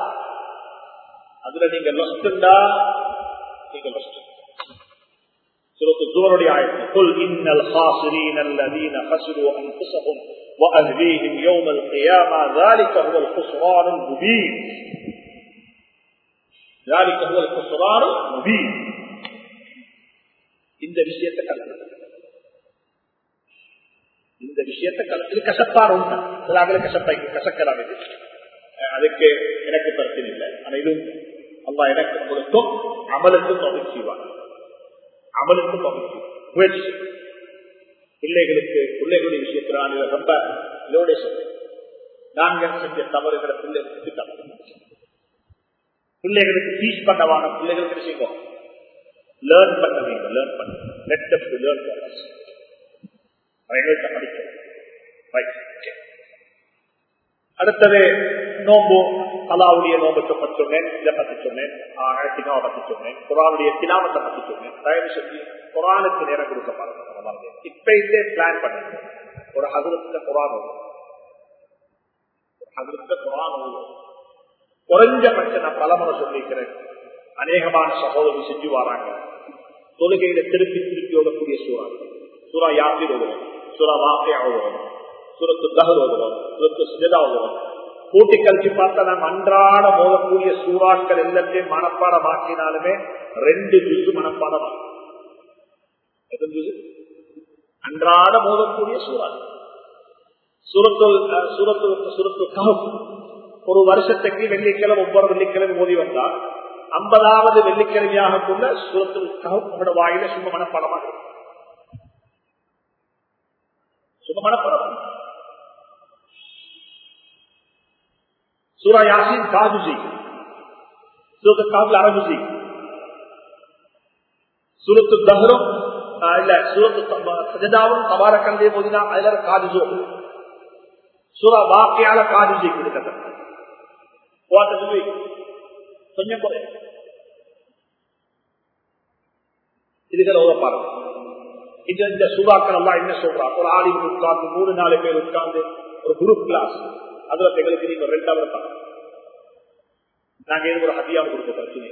அதுல நீங்க லொஸ்டா நீங்க லொஸ்ட் سورة الزمر آية قل إن الخاسرين الذين خسروا أنفسهم وأهليهم يوم القيامة ذلك هو الخسران المبين ذلك هو الخسران المبين இந்த விஷயத்தை கலந்து இந்த விஷயத்தை கலந்து கசப்பார் உண்டு சில கசப்பாய் கசக்கலாம் இது அதுக்கு எனக்கு பிரச்சனை இல்லை ஆனா இதுவும் அல்லா எனக்கு கொடுக்கும் அமலுக்கும் தொகை செய்வார் அமலுக்கும் தொகை முயற்சி பிள்ளைகளுக்கு பிள்ளைகளுடைய விஷயத்தில் நான் இதை ரொம்ப இதோட சொல்றேன் நாங்கள் செஞ்ச தவறுகளை பிள்ளைகளுக்கு தவறு பிள்ளைகளுக்கு டீச் பண்ணவான பிள்ளைகளுக்கு செய்வோம் லேர்ன் பண்ண வேண்டும் லேர்ன் பண்ண லெட் டு லேர்ன் எங்களுக்கு படிக்க அடுத்தது நோம்பு அலாவுடைய நோம்பத்தை பற்றி சொன்னேன் இதை பற்றி சொன்னேன் தினாவை பற்றி சொன்னேன் குரானுடைய தினாவத்தை பற்றி சொன்னேன் தயவு செஞ்சு குரானுக்கு நேரம் கொடுக்க பாருங்க இப்ப இருந்தே பிளான் பண்ணுங்க ஒரு ஹதுரத்த குரான் ஹதுரத்த குரான் குறைஞ்சபட்சம் நான் பலமுறை சொல்லியிருக்கிறேன் அநேகமான சகோதரி செஞ்சு வராங்க தொழுகையில திருப்பி திருப்பி ஓடக்கூடிய சூறா சூறா யாத்திரை ஓடுவோம் சூறா வாக்கையா ஓடுவோம் சுரத்து தகர் ஓடுவோம் சுரத்து சிதா ஓடுவோம் கூட்டி கழிச்சு பார்த்தா நாம் அன்றாட மோதக்கூடிய சூறாக்கள் எல்லாத்தையும் மனப்பாடமாக்கினாலுமே ரெண்டு ஜுசு மனப்பாடமாகும் அன்றாட மோதக்கூடிய சூறா சுரத்து சுரத்து சுரத்து கஹப் ஒரு வருஷத்துக்கு வெள்ளிக்கிழமை ஒவ்வொரு வெள்ளிக்கிழமை மோதி வந்தால் ஐம்பதாவது வெள்ளிக்கிழமையாக கொண்ட சுரத்தில் கவுட வாயில சும்மா மனப்பாடமாக சும்மா மனப்பாடம் சூரா யாசின் காதுஜி சூரத்து காதுல அரபுஜி சூரத்து தஹரும் இல்ல சூரத்து சஜதாவும் தபாரக்கந்தே போதினா அதுல காதுஜோ சூரா வாக்கியால காதுஜி கொடுக்கப்பட்ட கொஞ்சம் குறை இதுகளை ஓதப்பாரு இது இந்த சூறாக்கள் எல்லாம் என்ன சொல்றா ஒரு ஆலிம் உட்கார்ந்து மூணு நாலு பேர் உட்கார்ந்து ஒரு குரூப் கிளாஸ் அதுல எங்களுக்கு நீங்க ரெண்டாவது பாருங்க நாங்க இது ஒரு ஹதியாவும் கொடுக்க பிரச்சனை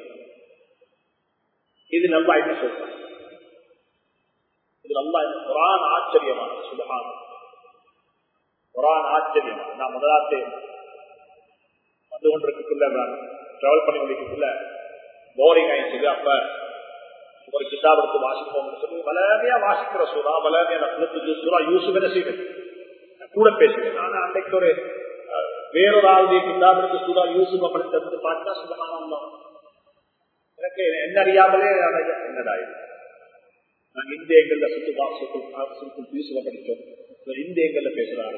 இது நல்லா என்ன சொல்றோம் இது நல்லா குரான் ஆச்சரியமான சுபகான குரான் ஆச்சரியமான நான் முதலாத்தே வந்து கொண்டிருக்குள்ள நான் டிராவல் பண்ணி கொண்டிருக்குள்ள போரிங் ஆயிடுச்சு அப்ப ஒரு கிதாப் எடுத்து வாசிப்போம் சொல்லி வளமையா வாசிக்கிற சூறா வளமையா சூறா யூசுப் என்ன செய்யுது கூட பேசுவேன் நான் அன்றைக்கு ஒரு அஹ், வேறொரு ஆளுடைய கிதாப் எடுத்து சூறா யூசுப் படித்து பார்த்தா சுபகானம் எனக்கு என்ன அறியாமலே நான் என்னடா இது நாங்க இந்தியங்கள்ல சுத்துபா சுத்து சுத்து யூசுவ படித்தோம் இவர் இந்தியங்கள்ல பேசுறாரு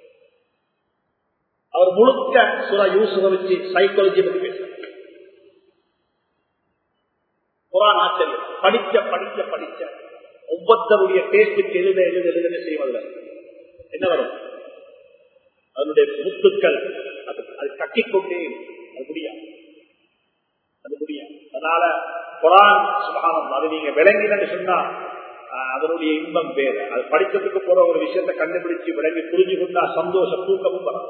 அவர் முழுக்க சுரா யூசுவ வச்சு சைக்காலஜி பத்தி பேசுறாரு குரான் ஆச்சரியம் படிக்க படிக்க படிக்க ஒவ்வொருத்தருடைய பேச்சுக்கு எழுத எழுத எழுத செய்வதில்லை என்ன வரும் அதனுடைய முத்துக்கள் அது அது கட்டிக்கொண்டே இருக்கும். அது முடியாது அது முடியாது அதனால குரான் சுகானம் அது நீங்க விளங்கினு சொன்னா ஆஹ், அதனுடைய இன்பம் வேறு அது படிக்கிறதுக்கு போற ஒரு விஷயத்தை கண்டுபிடிச்சு விளங்கி புரிஞ்சு கொண்டா சந்தோஷம் தூக்கமும் வரும்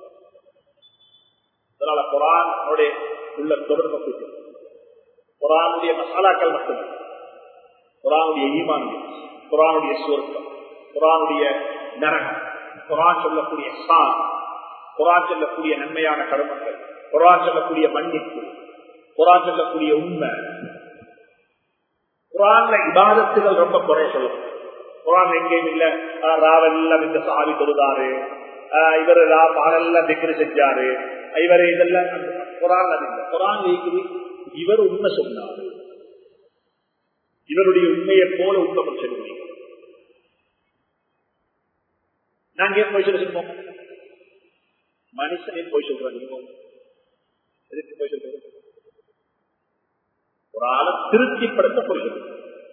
அதனால குரான் அவனுடைய உள்ள தொடர்பு கூட்டும் குரானுடைய மசாலாக்கள் மட்டுமல்ல குரானுடைய ஈமான்கள் குரானுடைய சுவர்க்கம் குரானுடைய நரகம் குரான் சொல்லக்கூடிய சான் குரான் சொல்லக்கூடிய நன்மையான கருமங்கள் குரான் சொல்லக்கூடிய மன்னிப்பு குரான் சொல்லக்கூடிய உண்மை குரான்ல இபாதத்துகள் ரொம்ப குறைய சொல்லணும் குரான் எங்கேயும் இல்ல ஆஹ், ராவெல்லாம் இந்த சாவி தொழுதாரு ஆஹ், இவர் ரா பாலெல்லாம் திக்ரு செஞ்சாரு இவர் இதெல்லாம் அந்த குரான் அது இல்லை குரான் இருக்குது இவர் உண்மை சொன்னாரு இவருடைய உண்மையை போல உண்மை சொல்லுவீங்க நாங்க ஏன் போய் சொல்லுவோம் மனுஷனே போய் சொல்றாங்க எதுக்கு போய் சொல்றது ஒரு ஆளை திருப்திப்படுத்த போய் சொல்றது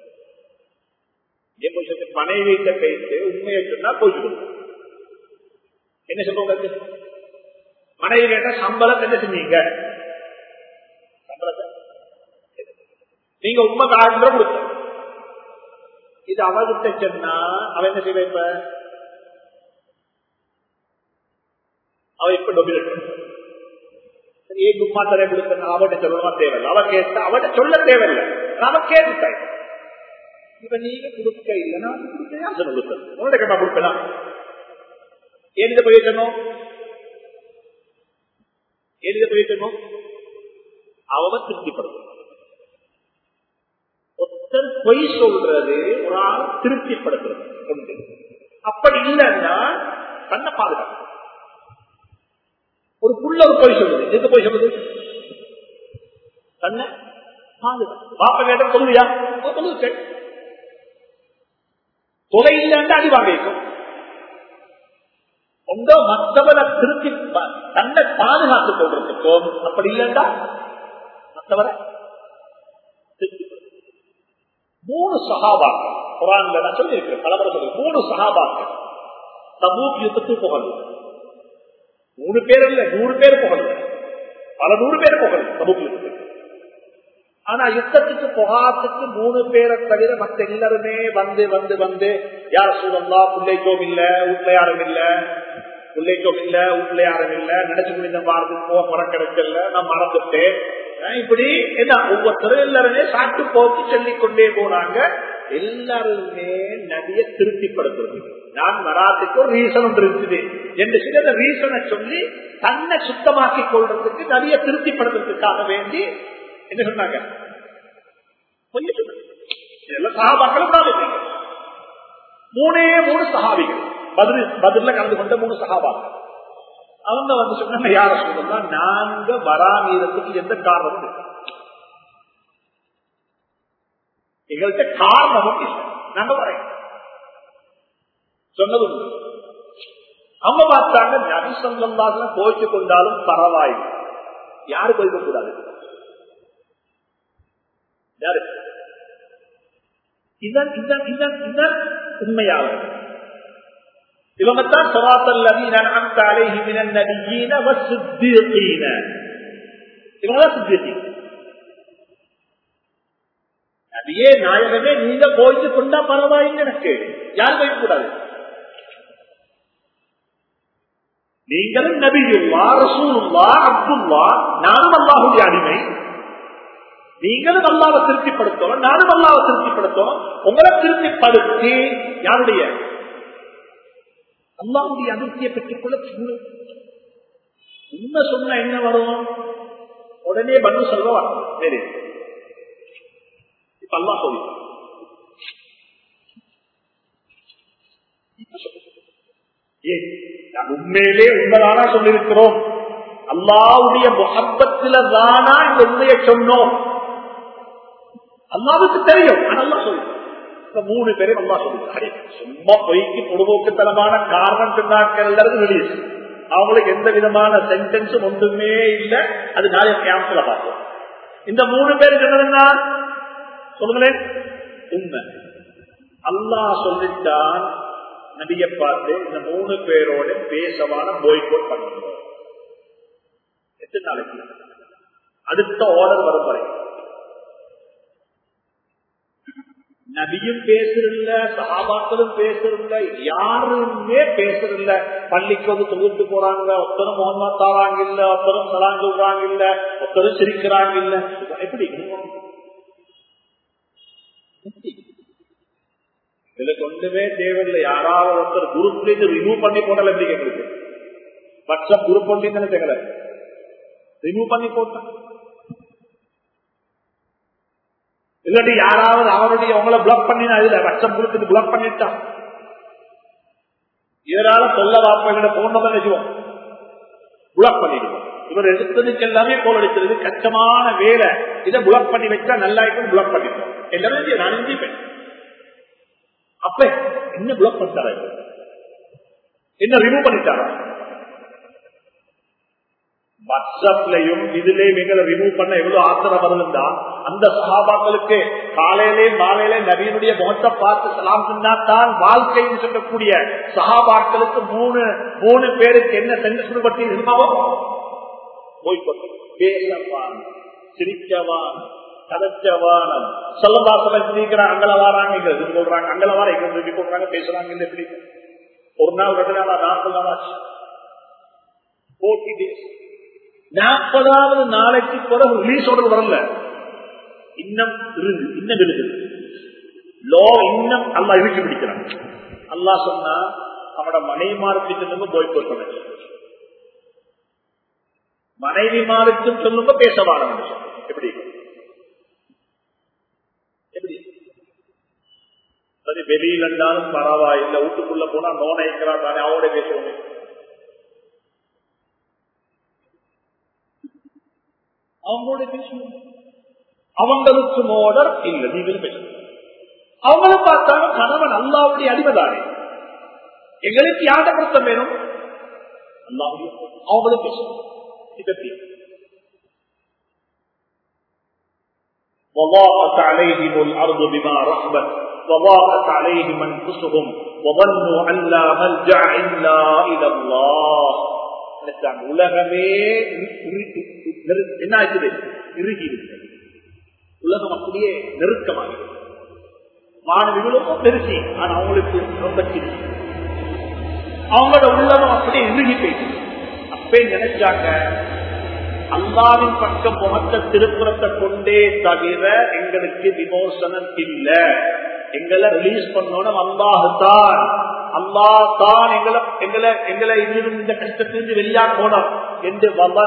ஏன் போய் சொல்றது மனைவியிட்ட பேசி உண்மையை சொன்னா போய் சொல்லுவோம் என்ன சொல்லுவாங்க மனைவி கேட்டா சம்பளம் என்ன செஞ்சீங்க சம்பளத்தை நீங்க உண்மை காண்ற கொடுத்த இது அவகிட்ட சொன்னா அவன் என்ன செய்வ இப்ப அவ இப்ப டொமினேட் ஏன் கும்மா தர கொடுத்த அவட்ட சொல்லணுமா தேவையில்லை அவ கேட்டா அவட்ட சொல்ல தேவையில்லை அவ கேட்டுட்டாய் இப்ப நீங்க கொடுக்க இல்லைன்னா கொடுக்க யார் சொல்ல கொடுத்தது உங்கள்ட்ட கேட்டா கொடுக்கலாம் ஏன் இதை போய் சொன்னோம் ஏன் இதை போய் சொன்னோம் அவ திருப்திப்படுத்தும் ஒருத்தர் பொய் சொல்றது ஒரு ஆள் திருப்திப்படுத்துறது ஒன்று அப்படி இல்லைன்னா தன்னை பாதுகாக்கும் ஒரு புள்ள ஒரு பொய் சொல்லுது எங்க பொய் சொல்லுது தன்னை பாதுகாக்கும் பாப்ப கேட்ட சொல்லுவியா சொல்லுது தொலை இல்லைன்னு அடி வாங்கிக்கும் உண்டோ மற்றவரை திருப்தி தன்னை பாதுகாத்துக் கொள்றதுக்கும் அப்படி இல்லைண்டா மற்றவரை திருப்தி மூணு சகாபாக்கள் குரான்ல நான் சொல்லியிருக்கேன் பலமுறை சொல்லி மூணு சகாபாக்கள் தபூக் யுத்தத்துக்கு புகழ் மூணு பேர் இல்ல நூறு பேர் புகழ் பல நூறு பேர் புகழ் தபூக் யுத்தத்துக்கு ஆனா யுத்தத்துக்கு புகாத்துக்கு மூணு பேரை தவிர மற்ற எல்லாருமே வந்து வந்து வந்து யார சூழல்லா பிள்ளைக்கோம் இல்ல வீட்டுல யாரும் இல்ல பிள்ளைக்கோம் இல்ல வீட்டுல யாரும் இல்ல நினைச்சு முடிந்த வாரது போக புறக்கிடக்கல நான் மறந்துட்டேன் இப்படி என்ன ஒவ்வொருத்தரும் எல்லாருமே சாட்டு போக்கு சொல்லிக் கொண்டே போனாங்க எல்லாருமே நதிய திருப்திப்படுத்துறது நான் வராதுக்கு ஒரு ரீசன் இருந்துச்சு என்று சொல்லி அந்த ரீசனை சொல்லி தன்னை சுத்தமாக்கி கொள்றதுக்கு நதிய திருப்திப்படுத்துறதுக்காக வேண்டி என்ன சொன்னாங்க கொஞ்சம் சொன்னாங்க இதெல்லாம் சகாபாக்களும் மூணே மூணு சகாபிகள் பதில் பதில கலந்து கொண்ட மூணு சகாபாக்கள் அவங்க வந்து சொன்னாங்க யார சொல்லணும்னா நாங்க வராமீரத்துக்கு எந்த காரணமும் இல்லை எங்கள்கிட்ட காரணமும் இல்லை நாங்க வரையும் சொன்னது அவங்க பார்த்தாங்க நபி சொல்லாத போய்ச்சு கொண்டாலும் பரவாயில்லை யாரு போய்க்க கூடாது யாரு இதன் இதன் இதன் இதன் உண்மையாளர் இவங்கத்தான் சொராத்தல் நவீன அலைஹி மினன் நபியீன வசுத்தீன இவங்கதான் சுத்தீன் நபியே நாயகமே நீங்க போயிட்டு கொண்டா பரவாயில்லை எனக்கு யார் போய்க்க கூடாது நீங்களும் நபியுல்லா ரசூலுல்லா அப்துல்லா நானும் அல்லாஹுடைய அடிமை நீங்களும் அல்லாவை திருப்திப்படுத்தணும் நானும் அல்லாவை திருப்திப்படுத்தணும் உங்களை திருப்திப்படுத்தி யாருடைய அல்லாவுடைய அதிர்ச்சியை பெற்றுக்கொள்ள உண்மை சொன்ன என்ன வரும் உடனே பண்ணு சொல்ல வரும் சரி இப்ப அல்லா சொல்லி ஏன் நாங்க உண்மையிலே உண்மைதானா சொல்லியிருக்கிறோம் அல்லாவுடைய முகப்பத்தில தானா இந்த உண்மையை சொன்னோம் அல்லாவுக்கு தெரியும் ஆனா சொல்லுங்க இந்த மூணு பேரும் அல்லா சொல்லுங்க சும்மா பொய்க்கு பொதுபோக்குத்தனமான காரணம் சொன்னாக்கள் எல்லாரும் வெளியே அவங்களுக்கு எந்த விதமான சென்டென்ஸும் ஒன்றுமே இல்லை அது நாளைய கேம்ப்ல பார்ப்போம் இந்த மூணு பேர் என்னதுன்னா சொல்லுங்களேன் உண்மை அல்லாஹ் சொல்லிட்டான் நபிய பார்த்து இந்த மூணு பேரோட பேசவான போய்கோட் பண்ணுவோம் எத்தனை நாளைக்கு அடுத்த ஆர்டர் வரும் வரை நபியும் பேசுறதில்ல சகாபாக்களும் பேசுறதில்ல யாருமே பேசுறதில்ல பள்ளிக்கு வந்து தொகுத்து போறாங்க ஒருத்தரும் மோகமா தாராங்க இல்ல ஒருத்தரும் சலாம் சொல்றாங்க இல்ல ஒருத்தரும் சிரிக்கிறாங்க இல்ல எப்படி இதுல கொண்டுமே தேவையில்லை யாராவது ஒருத்தர் குரூப்ல இருந்து ரிமூவ் பண்ணி போடல எப்படி கேட்கறது வாட்ஸ்அப் குரூப் பண்ணி கேட்கல ரிமூவ் பண்ணி போட்டான் இல்லாட்டி யாராவது அவருடைய உங்களை பிளாக் பண்ணினா இதுல வாட்ஸ்அப் குரூப்புக்கு பிளாக் பண்ணிட்டான் இதனால சொல்ல வாப்பங்கள போன் நம்பர் நினைச்சுவோம் பிளாக் பண்ணிடுவோம் இவர் எடுத்ததுக்கு எல்லாமே கோல் அடிக்கிறது கச்சமான வேலை இதை பிளாக் பண்ணி வச்சா நல்லா இருக்கும் பிளாக் பண்ணிட்டோம் எல்லாமே நான் எஞ்சிப்பேன் அப்ப என்ன பிளாக் பண்ணிட்டாரா என்ன ரிமூவ் பண்ணிட்டாரா வாட்ஸ்அப்லயும் இதுலயும் எங்களை ரிமூவ் பண்ண எவ்வளவு ஆத்திரம் வருதுண்டா அந்த சகாபாக்களுக்கு காலையிலே மாலையிலே நவீனுடைய முகத்தை பார்த்து சலாம் சொன்னாத்தான் வாழ்க்கைன்னு சொல்லக்கூடிய சகாபாக்களுக்கு மூணு மூணு பேருக்கு என்ன சென்று பற்றி இருந்தாவும் பேசவான் சிரிக்கவான் கதச்சவான் சொல்லதாசல சிரிக்கிற அங்கல வாராங்க இங்க இது சொல்றாங்க அங்கல வார இங்க திருப்பி போடுறாங்க பேசுறாங்க இல்ல எப்படி ஒரு நாள் ரெண்டு நாளா நாற்பது நாள் ஆச்சு ஃபோர்ட்டி டேஸ் நாற்பதாவது நாளைக்கு பிறகு ரிலீஸ் ஆர்டர் வரல இன்னும் இருந்து இன்னும் இருக்குது லோ இன்னும் அல்லா இழுக்கி பிடிக்கிறான் அல்லா சொன்னா அவனோட மனைவிமாருக்கு சொல்லுங்க போய் போய் பண்ண மனைவிமாருக்கும் சொல்லுங்க பேச வாரம் எப்படி எப்படி சரி வெளியில இருந்தாலும் பரவாயில்லை வீட்டுக்குள்ள போனா நோனை இருக்கிறான் தானே அவனோட பேசுவோமே அவங்களோட பேசுவோம் அவங்களுக்கு மோடர் இல்ல நீங்கள் பேசணும் அவங்களும் பார்த்தாலும் கணவன் அல்லாவுடைய அடிமைதானே எங்களுக்கு யார பொருத்தம் வேணும் அல்லாவுடைய அவங்களும் பேசணும் இதற்கு وضاقت عليهم الأرض بما رحبت وضاقت عليهم أنفسهم وظنوا أن لا ملجأ إلا إلى الله உலகமே என்ன ஆச்சுது இறுகி இருக்கிறது உலகம் அப்படியே நெருக்கமாகிறது மாணவிகளும் பெருசி ஆனா அவங்களுக்கு ரொம்ப சின்ன அவங்களோட உள்ளமும் அப்படியே இறுகி போயிட்டு அப்பே நினைச்சாங்க அல்லாவின் பக்கம் முகத்த திருப்புறத்தை கொண்டே தவிர எங்களுக்கு விமோசனம் இல்ல எங்களை ரிலீஸ் பண்ணணும் அல்லாஹுதான் அல்லா தான் எங்களை எங்களை எங்களை இதிலிருந்து இந்த கஷ்டத்திலிருந்து வெளியா போனோம் என்று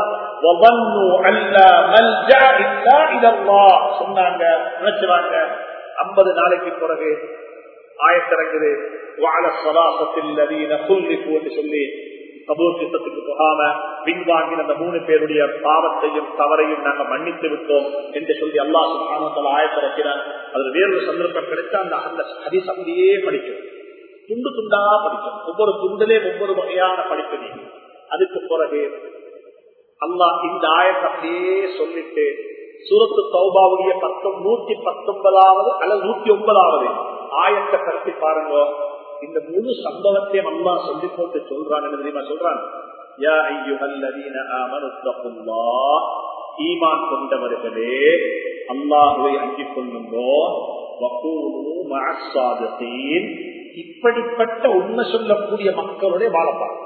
சொன்னாங்க நினைச்சுவாங்க ஐம்பது நாளைக்கு பிறகு ஆயத்திறங்குது வாழ சராசத்தில் சொல்லி கபூர் சித்தத்துக்கு போகாம பின்வாங்கின அந்த மூணு பேருடைய பாவத்தையும் தவறையும் நாங்க மன்னித்து விட்டோம் என்று சொல்லி அல்லா சுல்தான ஆயத்திறக்கிறார் அது வேறொரு சந்தர்ப்பம் கிடைச்சா அந்த அந்த ஹரிஸ் அப்படியே படிக்கும் துண்டு துண்டா படிக்கும் ஒவ்வொரு துண்டிலே ஒவ்வொரு வகையான படிப்பு நீங்க அதுக்கு பிறகு அல்லா இந்த ஆயத்தை அப்படியே சொல்லிட்டு சூரத்து சௌபாவுடைய பத்தொன் நூத்தி பத்தொன்பதாவது அல்லது நூத்தி ஒன்பதாவது ஆயத்தை கருத்தி பாருங்க இந்த முழு சம்பவத்தையும் அல்லா சொல்லி போட்டு சொல்றான் தெரியுமா சொல்றான் யா ஐயுஹல்லதீன ஆமனு தக்குல்லாஹ் ஈமான் கொண்டவர்களே அல்லாஹுவை அஞ்சிக் கொள்ளுங்கோ வகூனு மஅஸ்ஸாதிகீன் இப்படிப்பட்ட உண்மை சொல்லக்கூடிய மக்களுடைய வாழப்பாங்க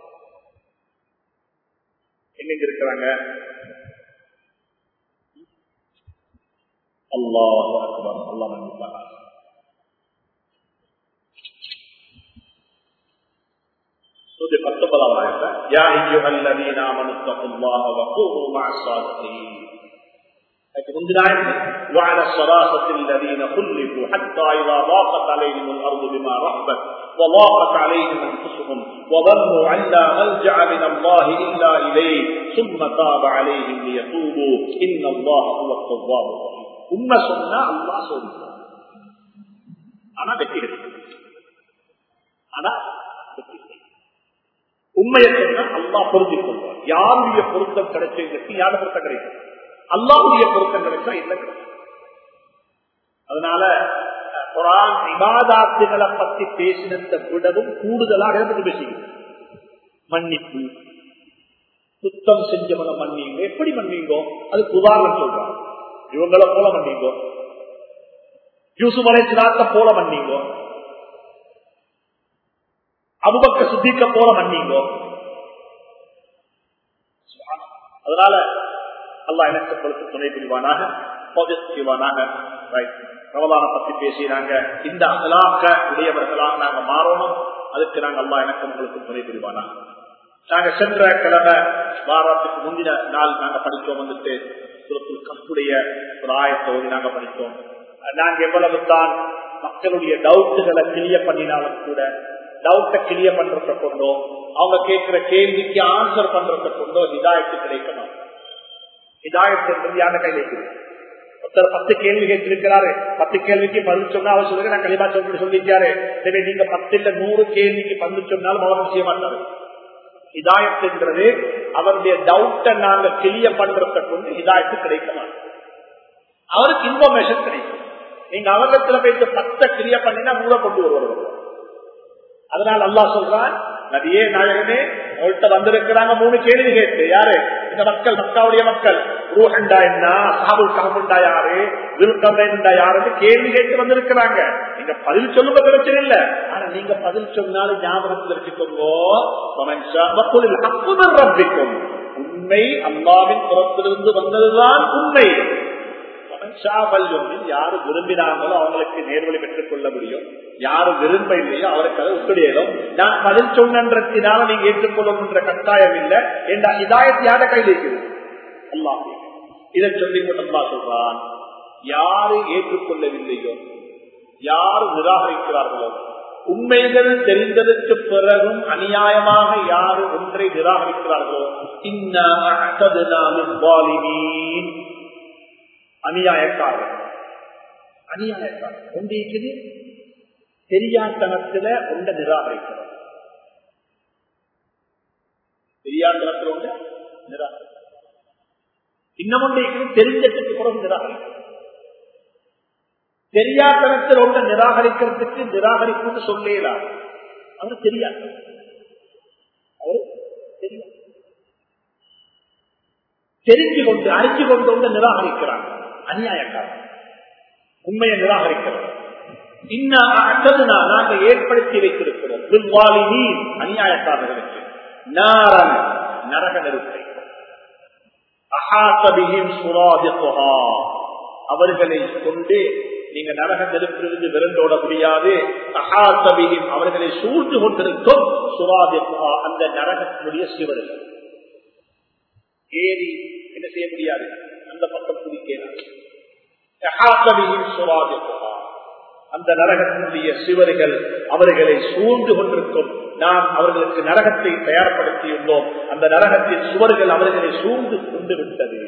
எங்க இருக்கிறாங்க அல்லாஹ் அக்பர் அல்லாஹ் மன்னிப்பாங்க நூத்தி பத்தொன்பதாவது ஆயத்தை யா ஐயுஹல்லதீன ஆமனு தக்குல்லாஹ வகூனு மஅஸ்ஸாதிகீன் وعلى الصراصة الذين خلفوا حتى إذا ضاقت عليهم الأرض بما رحبت وضاقت عليهم أنفسهم وظنوا أن لا ملجأ من الله إلا إليه ثم تاب عليهم ليتوبوا إن الله هو التواب الرحيم உண்மை சொன்னா அல்லா சொல்லுவார் ஆனா வெற்றி கிடைக்கும் ஆனா வெற்றி உண்மையை சொன்னா அல்லா பொருந்திக் கொள்வார் யாருடைய பொருத்தம் கிடைச்சதுக்கு யார பொருத்தம் கிடைக்கும் அல்லாவுடைய பொருத்தம் கிடைச்சா என்ன கிடைக்கும் அதனால குரான் விவாதாத்துகளை பத்தி பேசினதை விடவும் கூடுதலாக பத்தி பேசிங்க மன்னிப்பு சுத்தம் செஞ்சவங்க மன்னிங்க எப்படி மன்னிங்கோ அதுக்கு உதாரணம் சொல்றாங்க இவங்களை போல மன்னிங்கோ யூசுப் அலைச்சிலாத்த போல மன்னிங்கோ அபுபக்க சுத்திக்க போல மன்னிங்கோ அதனால அல்லா எனக்கு பொறுத்து துணை புரிவானாக புரிவானாக ரமதான பத்தி பேசினாங்க இந்த அகலாக்க உடையவர்களாக நாங்க மாறணும் அதுக்கு நாங்க அல்லா எனக்கு உங்களுக்கு துணை புரிவானாக நாங்க சென்ற கிழமை வாரத்துக்கு முந்தின நாள் நாங்க படிச்சோம் வந்துட்டு கப்புடைய ஒரு ஆயத்தோடு நாங்க படித்தோம் நாங்க எவ்வளவு தான் மக்களுடைய டவுட்டுகளை கிளியர் பண்ணினாலும் கூட டவுட்டை கிளியர் பண்றத கொண்டோ அவங்க கேட்கிற கேள்விக்கு ஆன்சர் பண்றத கொண்டோ இதாயத்து கிடைக்க மாட்டோம் இதாயத்து என்பது யார கையில் இருக்குது ஒருத்தர் பத்து கேள்வி கேட்டிருக்கிறாரு பத்து கேள்விக்கு பதில் சொன்னா அவர் சொல்லுங்க நான் கலிமா சொல்லி சொல்லிட்டாரு சரி நீங்க பத்துல நூறு கேள்விக்கு பதில் சொன்னாலும் அவர் செய்ய மாட்டாரு இதாயத்துன்றது அவருடைய டவுட்டை நாங்க கிளியர் பண்றத கொண்டு இதாயத்து கிடைக்க மாட்டோம் அவருக்கு இன்ஃபர்மேஷன் கிடைக்கும் நீங்க அவரிடத்துல போயிட்டு பத்த கிளியர் பண்ணினா நூற கொண்டு வருவார் அதனால் அல்லா சொல்றான் நதியே நாயகனே உங்கள்கிட்ட வந்திருக்கிறாங்க மூணு கேள்வி கேட்டு யாரு இந்த மக்கள் மக்காவுடைய மக்கள் ரூஹண்டா என்ன சாபுல் காமுண்டா யாரு விருக்கம்டா யாருன்னு கேள்வி கேட்டு வந்திருக்கிறாங்க நீங்க பதில் சொல்லுங்க பிரச்சனை இல்ல ஆனா நீங்க பதில் சொன்னாலும் ஞாபகத்தில் வச்சுக்கோங்க உண்மை அல்லாவின் புறத்திலிருந்து வந்ததுதான் உண்மை யாரு விரும்பினாங்களோ அவங்களுக்கு நேர்வழி பெற்றுக் கொள்ள முடியும் யாரு விரும்ப இல்லையோ அவருக்கு அதை உத்துடையதும் நான் பதில் சொன்னன்றத்தினால நீங்க ஏற்றுக்கொள்ளும் கட்டாயம் இல்லை என்ற இதாயத்து யார கையில் இருக்குது அல்லாஹ் இதை சொல்லி அல்லா சொல்றான் யாரு ஏற்றுக்கொள்ளவில்லையோ யார் நிராகரிக்கிறார்களோ உண்மைகள் தெரிந்ததற்கு பிறகும் அநியாயமாக யாரு ஒன்றை நிராகரிக்கிறார்களோ இன்னும் அநியாயக்காரர் அநியாயக்காரர் ஒன்றிருக்குது தெரியாத்தனத்துல ஒன்றை நிராகரிக்கிறார் தெரியாத்தனத்துல ஒன்று நிராகரி இன்னும் ஒன்று தெரிஞ்சதுக்கு பிறகு நிராகரிக்கிறார் தெரியாத்தனத்தில் ஒன்றை நிராகரிக்கிறதுக்கு நிராகரிப்புன்னு சொல்லலாம் அவர் தெரியாது அவர் தெரியாது தெரிஞ்சு கொண்டு அறிஞ்சு கொண்டு வந்து நிராகரிக்கிறார் அநியாயக்காரர் உண்மையை நிராகரிக்கிறார் இன்னும் நாங்க ஏற்படுத்தி வைத்திருக்கிறோம் அநியாயக்காரர்களுக்கு நாரன் நரக நெருப்பை அவர்களை கொண்டு நீங்க நரக நெருப்பிலிருந்து விரண்டோட முடியாது அகாசபியும் அவர்களை சூழ்ந்து கொண்டிருக்கும் சுராதிப்பா அந்த நரகத்தினுடைய சிவர்கள் ஏறி என்ன செய்ய முடியாது அந்த பக்கம் குதிக்கிறார் அந்த நரகத்தினுடைய சிவர்கள் அவர்களை சூழ்ந்து கொண்டிருக்கும் நாம் அவர்களுக்கு நரகத்தை தயார்படுத்தியுள்ளோம் அந்த நரகத்தின் சுவர்கள் அவர்களை சூழ்ந்து கொண்டு விட்டது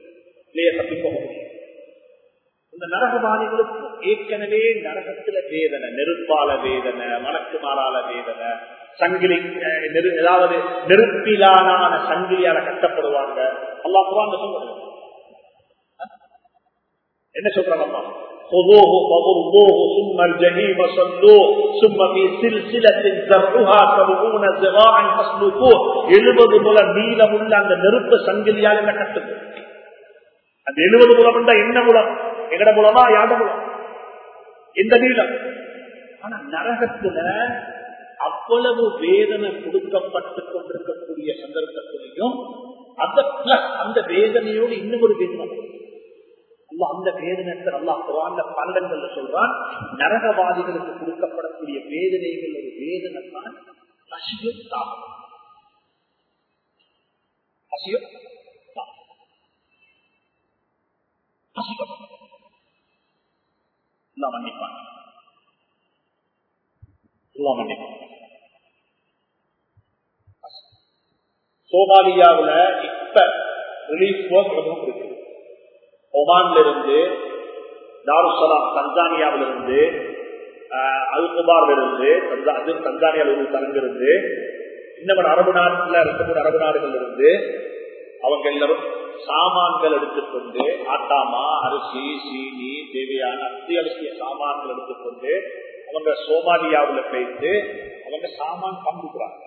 இந்த நரகவாதிகளுக்கு ஏற்கனவே நரகத்தில வேதனை நெருப்பால வேதனை மணக்கு மாறால வேதனை சங்கிலி ஏதாவது நெருப்பிலான சங்கிலியால கட்டப்படுவாங்க அல்லா குரான் சொல்லுவாங்க என்ன சொல்றாங்க அம்மா خذوه فغلوه ثم الجحيم صلوه ثم في سلسلة زرعها سبعون ذراعا فاسلكوه எழுபது முல நீளமுள்ள அந்த நெருப்பு சங்கிலியால் என்ன கட்டுது அந்த எழுபது முலம் என்ன முலம் எங்கட மூலமா யாத மூலம் எந்த நீளம் ஆனா நரகத்துல அவ்வளவு வேதனை கொடுக்கப்பட்டு கொண்டிருக்கக்கூடிய சந்தர்ப்பத்திலையும் அந்த பிளஸ் அந்த வேதனையோடு இன்னும் ஒரு வேதனை அந்த வேதனைக்கு அல்லா குரான்ல பன்னெண்டுல சொல்றான் நரகவாதிகளுக்கு கொடுக்கப்படக்கூடிய வேதனைகள் ஒரு வேதனை தான் பசியும் தாகம் பசியும் எல்லாம் மன்னிப்பாங்க எல்லாம் மன்னிப்பாங்க சோமாலியாவுல இப்ப ரிலீஃப் ஒர்க் ரொம்ப இருக்கு ஒமான்ல இருந்து தாருசலாம் தஞ்சானியாவில இருந்து அல்குபார்ல இருந்து தஞ்சானியாவில் ஒரு தரங்கிருந்து இன்னும் அரபு நாட்டுல ரெண்டு மூணு அரபு நாடுகள் இருந்து அவங்க எல்லாரும் சாமான்கள் எடுத்துக்கொண்டு ஆட்டாமா அரிசி சீனி தேவையான அத்தியாவசிய சாமான்கள் எடுத்துக்கொண்டு அவங்க சோமாலியாவுல போயிட்டு அவங்க சாமான் பங்குறாங்க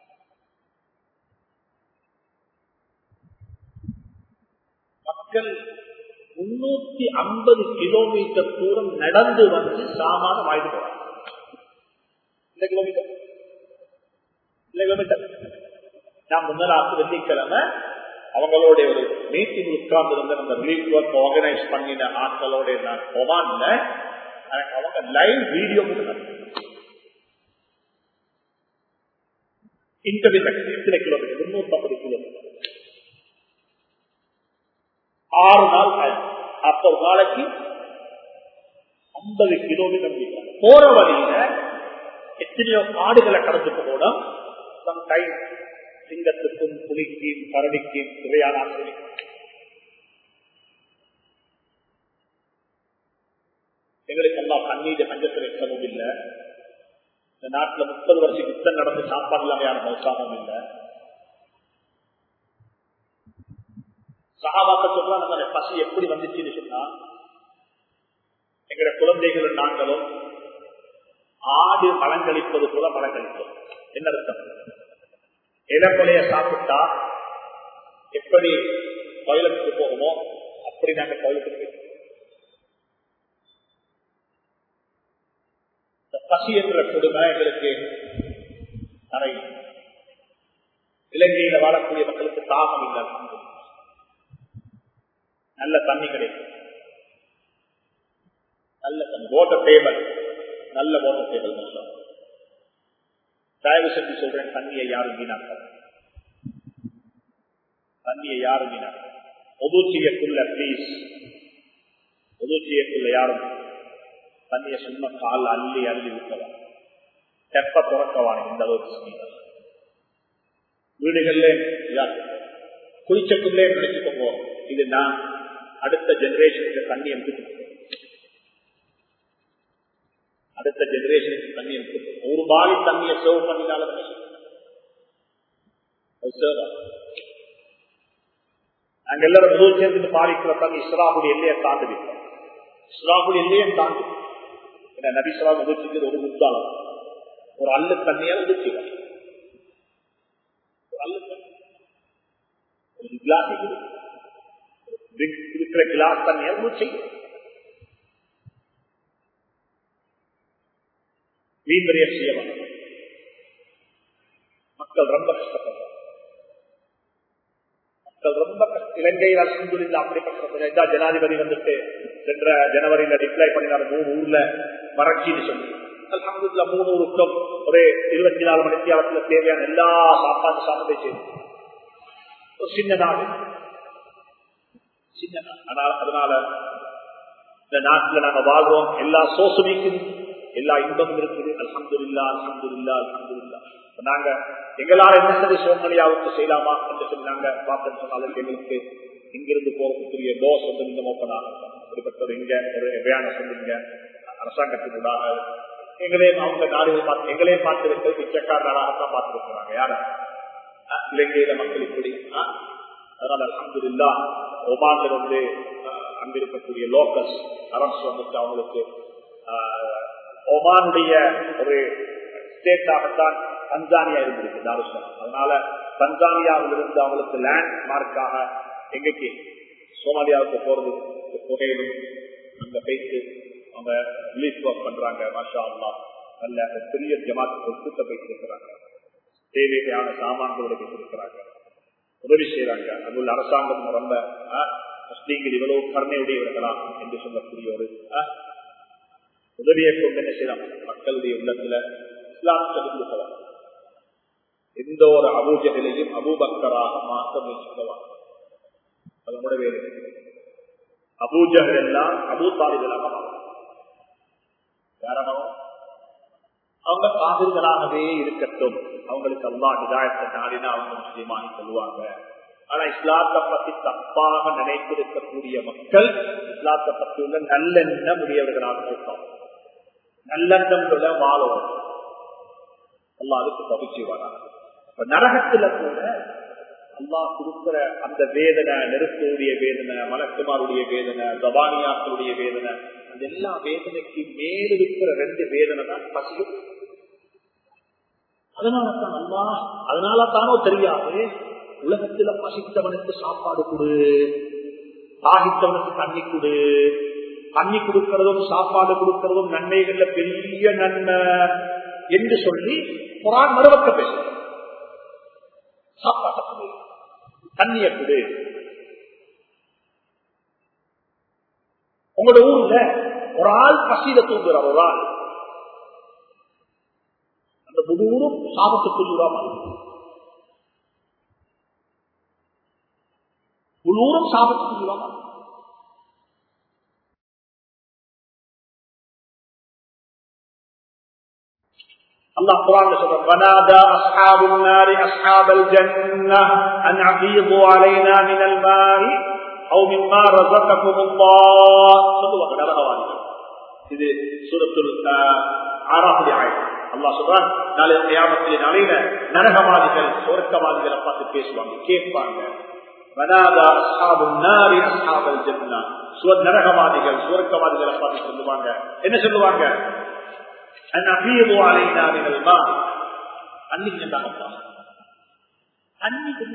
மக்கள் முன்னூத்தி ஐம்பது கிலோமீட்டர் தூரம் நடந்து வந்து சாமான வாங்கிட்டு போறாங்க இந்த கிலோமீட்டர் இந்த கிலோமீட்டர் நான் முன்னலாத்து வெள்ளிக்கிழமை அவங்களோட ஒரு மீட்டிங் உட்கார்ந்து இருந்த அந்த ரிலீஃப் ஒர்க் ஆர்கனைஸ் பண்ணின ஆட்களோட நான் ஒமான்ல அவங்க லைவ் வீடியோ இன்டர்வியூ இத்தனை கிலோமீட்டர் முன்னூத்தி ஐம்பது கிலோமீட்டர் ஆறு நாள் அப்ப ஒரு நாளைக்கு ஐம்பது கிலோமீட்டர் போற வழியில எத்தனையோ காடுகளை கடந்து போனோம் டைம் சிங்கத்துக்கும் புலிக்கும் கரடிக்கும் இவையான எங்களுக்கு எல்லாம் கண்ணீர் பஞ்சத்தில் இருக்கவும் இல்லை இந்த நாட்டுல முப்பது வருஷம் யுத்தம் நடந்து சாப்பாடு இல்லாம யாரும் மோசாகவும் இல்லை சகாபாக்க சொல்றா நம்ம பசி எப்படி வந்துச்சுன்னு சொன்னா எங்களுடைய குழந்தைகளும் நாங்களும் ஆடு மலங்களிப்பது போல மலங்களிப்போம் என்ன அர்த்தம் இளங்கொலைய சாப்பிட்டா எப்படி கோயிலுக்கு போகுமோ அப்படி நாங்க கோயிலுக்கு போயிருக்கோம் பசி என்ற கொடுமை எங்களுக்கு அறை இலங்கையில வாழக்கூடிய மக்களுக்கு தாகம் இல்லை நல்ல தண்ணி கிடைக்கும் நல்ல தண்ணி ஓட்டர் டேபிள் நல்ல ஓட்டர் டேபிள் நல்ல தயவு செஞ்சு சொல்றேன் தண்ணியை யாரும் வீணாக்க தண்ணியை யாரும் வீணாக்க ஒதுச்சியக்குள்ள பிளீஸ் ஒதுச்சியக்குள்ள யாரும் தண்ணியை சும்மா கால் அள்ளி அள்ளி விட்டவா தெப்ப துறக்கவான இந்த அளவுக்கு வீடுகள்ல குளிச்சக்குள்ளே நினைச்சுக்கோங்க இது நான் அடுத்த ஜெனரேஷனுக்கு தண்ணி எடுத்து அடுத்த ஜெனரேஷனுக்கு தண்ணி எடுத்து ஒரு பாலி தண்ணியை சேவ் பண்ணினாலும் நாங்க எல்லாரும் முதல் சேர்ந்து பாலிக்கிற தண்ணி இஸ்லாமுடைய எல்லையை தாண்டி இஸ்லாமுடைய எல்லையை தாண்டி ஏன்னா நபிஸ்லா உதவிச்சது ஒரு முத்தாளம் ஒரு அல்லு தண்ணியால் உதவி ஒரு அல்லு தண்ணி ஒரு கிளாஸ் இருக்கிற கிளாஸ் தண்ணியால் மூச்சு வீண்வரியம் செய்ய மக்கள் ரொம்ப கஷ்டப்படுறாங்க மக்கள் ரொம்ப இலங்கையில் அலமதுல்லா அப்படி கஷ்டப்படுற ஜனாதிபதி வந்துட்டு சென்ற ஜனவரியில டிக்ளை பண்ணினார் மூணு ஊர்ல வறட்சின்னு சொல்லி அலமதுல்லா மூணு ஊருக்கும் ஒரு இருபத்தி நாலு மணி நேரத்தில் தேவையான எல்லா சாப்பாடு சாப்பிட்டு செய்து ஒரு சின்ன நாடு சின்ன நாடு அதனால இந்த நாட்டுல நாங்க வாழ்றோம் எல்லா சோசனைக்கும் எல்லா இன்பமும் இருக்குது அலமது இல்லா அலமது இல்லா அலமது இல்லா நாங்க எங்களால் என்ன சரி சோமலியாவுக்கு செய்யலாமா என்று சொல்லி நாங்க பார்த்தோம் சொன்னால் எங்களுக்கு இங்கிருந்து போறதுக்குரிய டோஸ் வந்து இந்த ஓப்பன் ஆகும் அப்படிப்பட்ட ஒரு இங்க ஒரு வேண சொல்லுங்க அரசாங்கத்தினூடாக எங்களையும் அவங்க நாடுகள் பார்த்து எங்களையும் பார்த்திருக்கிறது பிச்சைக்காரர்களாகத்தான் பார்த்திருக்கிறாங்க யார இலங்கையில மக்கள் இப்படி அதனால அலமது இல்லா ஒமான்ல வந்து அங்க இருக்கக்கூடிய லோக்கல்ஸ் அரசு வந்துட்டு அவங்களுக்கு ஒமானுடைய ஒரு ஸ்டேட்டாகத்தான் தஞ்சானியா இருந்திருக்கு தாருசம் அதனால தஞ்சானியாவில் இருந்து அவங்களுக்கு லேண்ட் மார்க்காக எங்கக்கு சோமாலியாவுக்கு போறது புகையிலும் அங்க போயிட்டு அவங்க ரிலீஃப் ஒர்க் பண்றாங்க மாஷா அல்லா நல்ல பெரிய ஜமாத்துக்கு கூட்ட போயிட்டு இருக்கிறாங்க தேவையான சாமான்களோட போயிட்டு இருக்கிறாங்க உதவி செய்யறாங்க அதுள்ள அரசாங்கம் ரொம்ப முஸ்லீம்கள் இவ்வளவு கருணையுடையவர்களா என்று சொல்லக்கூடிய ஒரு உதவியை கொண்டு என்ன செய்யலாம் மக்களுடைய உள்ளத்துல இஸ்லாம் சொல்லிக் எந்த ஒரு அபூஜைகளையும் அபூபக்கராக மாற்ற முயற்சிக்கவா அது கூட வேறு அபூஜகர் எல்லாம் அபூ தாலிப் எல்லாம் காரணம் அவங்க காவிர்களாகவே இருக்கட்டும் அவங்களுக்கு அல்லா ஹிதாயத்தை நாடினா அவங்க முஸ்லீமானி சொல்லுவாங்க ஆனா இஸ்லாத்தை பத்தி தப்பாக நினைத்திருக்கக்கூடிய மக்கள் இஸ்லாத்தை பத்தி உள்ள நல்லெண்ணம் உடையவர்களாக இருப்பாங்க நல்லெண்ணம் சொல்ல வாழும் அல்லா அதுக்கு பகிர்ச்சி வராங்க இப்ப நரகத்துல கூட அல்லா கொடுக்கிற அந்த வேதனை நெருப்புடைய வேதனை மலக்குமாருடைய வேதனை தபானியாக்களுடைய வேதனை அந்த எல்லா வேதனைக்கு மேல் இருக்கிற ரெண்டு வேதனை தான் பசியும் அதனாலதான் அல்லா அதனால தானோ தெரியாது உலகத்துல பசித்தவனுக்கு சாப்பாடு கொடு தாகித்தவனுக்கு தண்ணி கொடு தண்ணி கொடுக்கிறதும் சாப்பாடு கொடுக்கிறதும் நன்மைகள்ல பெரிய நன்மை என்று சொல்லி குரான் மறுபக்க பேச சாப்பாட்டை கொடு தண்ணிய கொடு உங்களோட ஊர்ல ஒரு ஆள் பசியில தூங்குறார் ஒரு ஆள் அந்த முழுவதும் சாபத்துக்குள்ளாம முழுவதும் சாபத்துக்குள்ளாம الله قرآن سبحانه ونادى أصحاب النار أصحاب الجنة أن أفيضوا علينا من الماء أو مما رزقكم الله صلى الله عليه وسلم இது சூரத்துல் ஆறாவது ஆயம் அல்லா சொல்றான் நாளை கியாமத்திலே நாளையில நரகவாதிகள் சொர்க்கவாதிகளை பார்த்து பேசுவாங்க கேட்பாங்க வனாதா அஸ்ஹாபுன் நாரி அஸ்ஹாபல் ஜன்னா சுவர் நரகவாதிகள் சுவர்க்கவாதிகளை பார்த்து சொல்லுவாங்க என்ன சொல்லுவாங்க أن أفيضوا علينا من الماء அன்னைக்கு நின்றாங்கப்பா அன்னைக்கு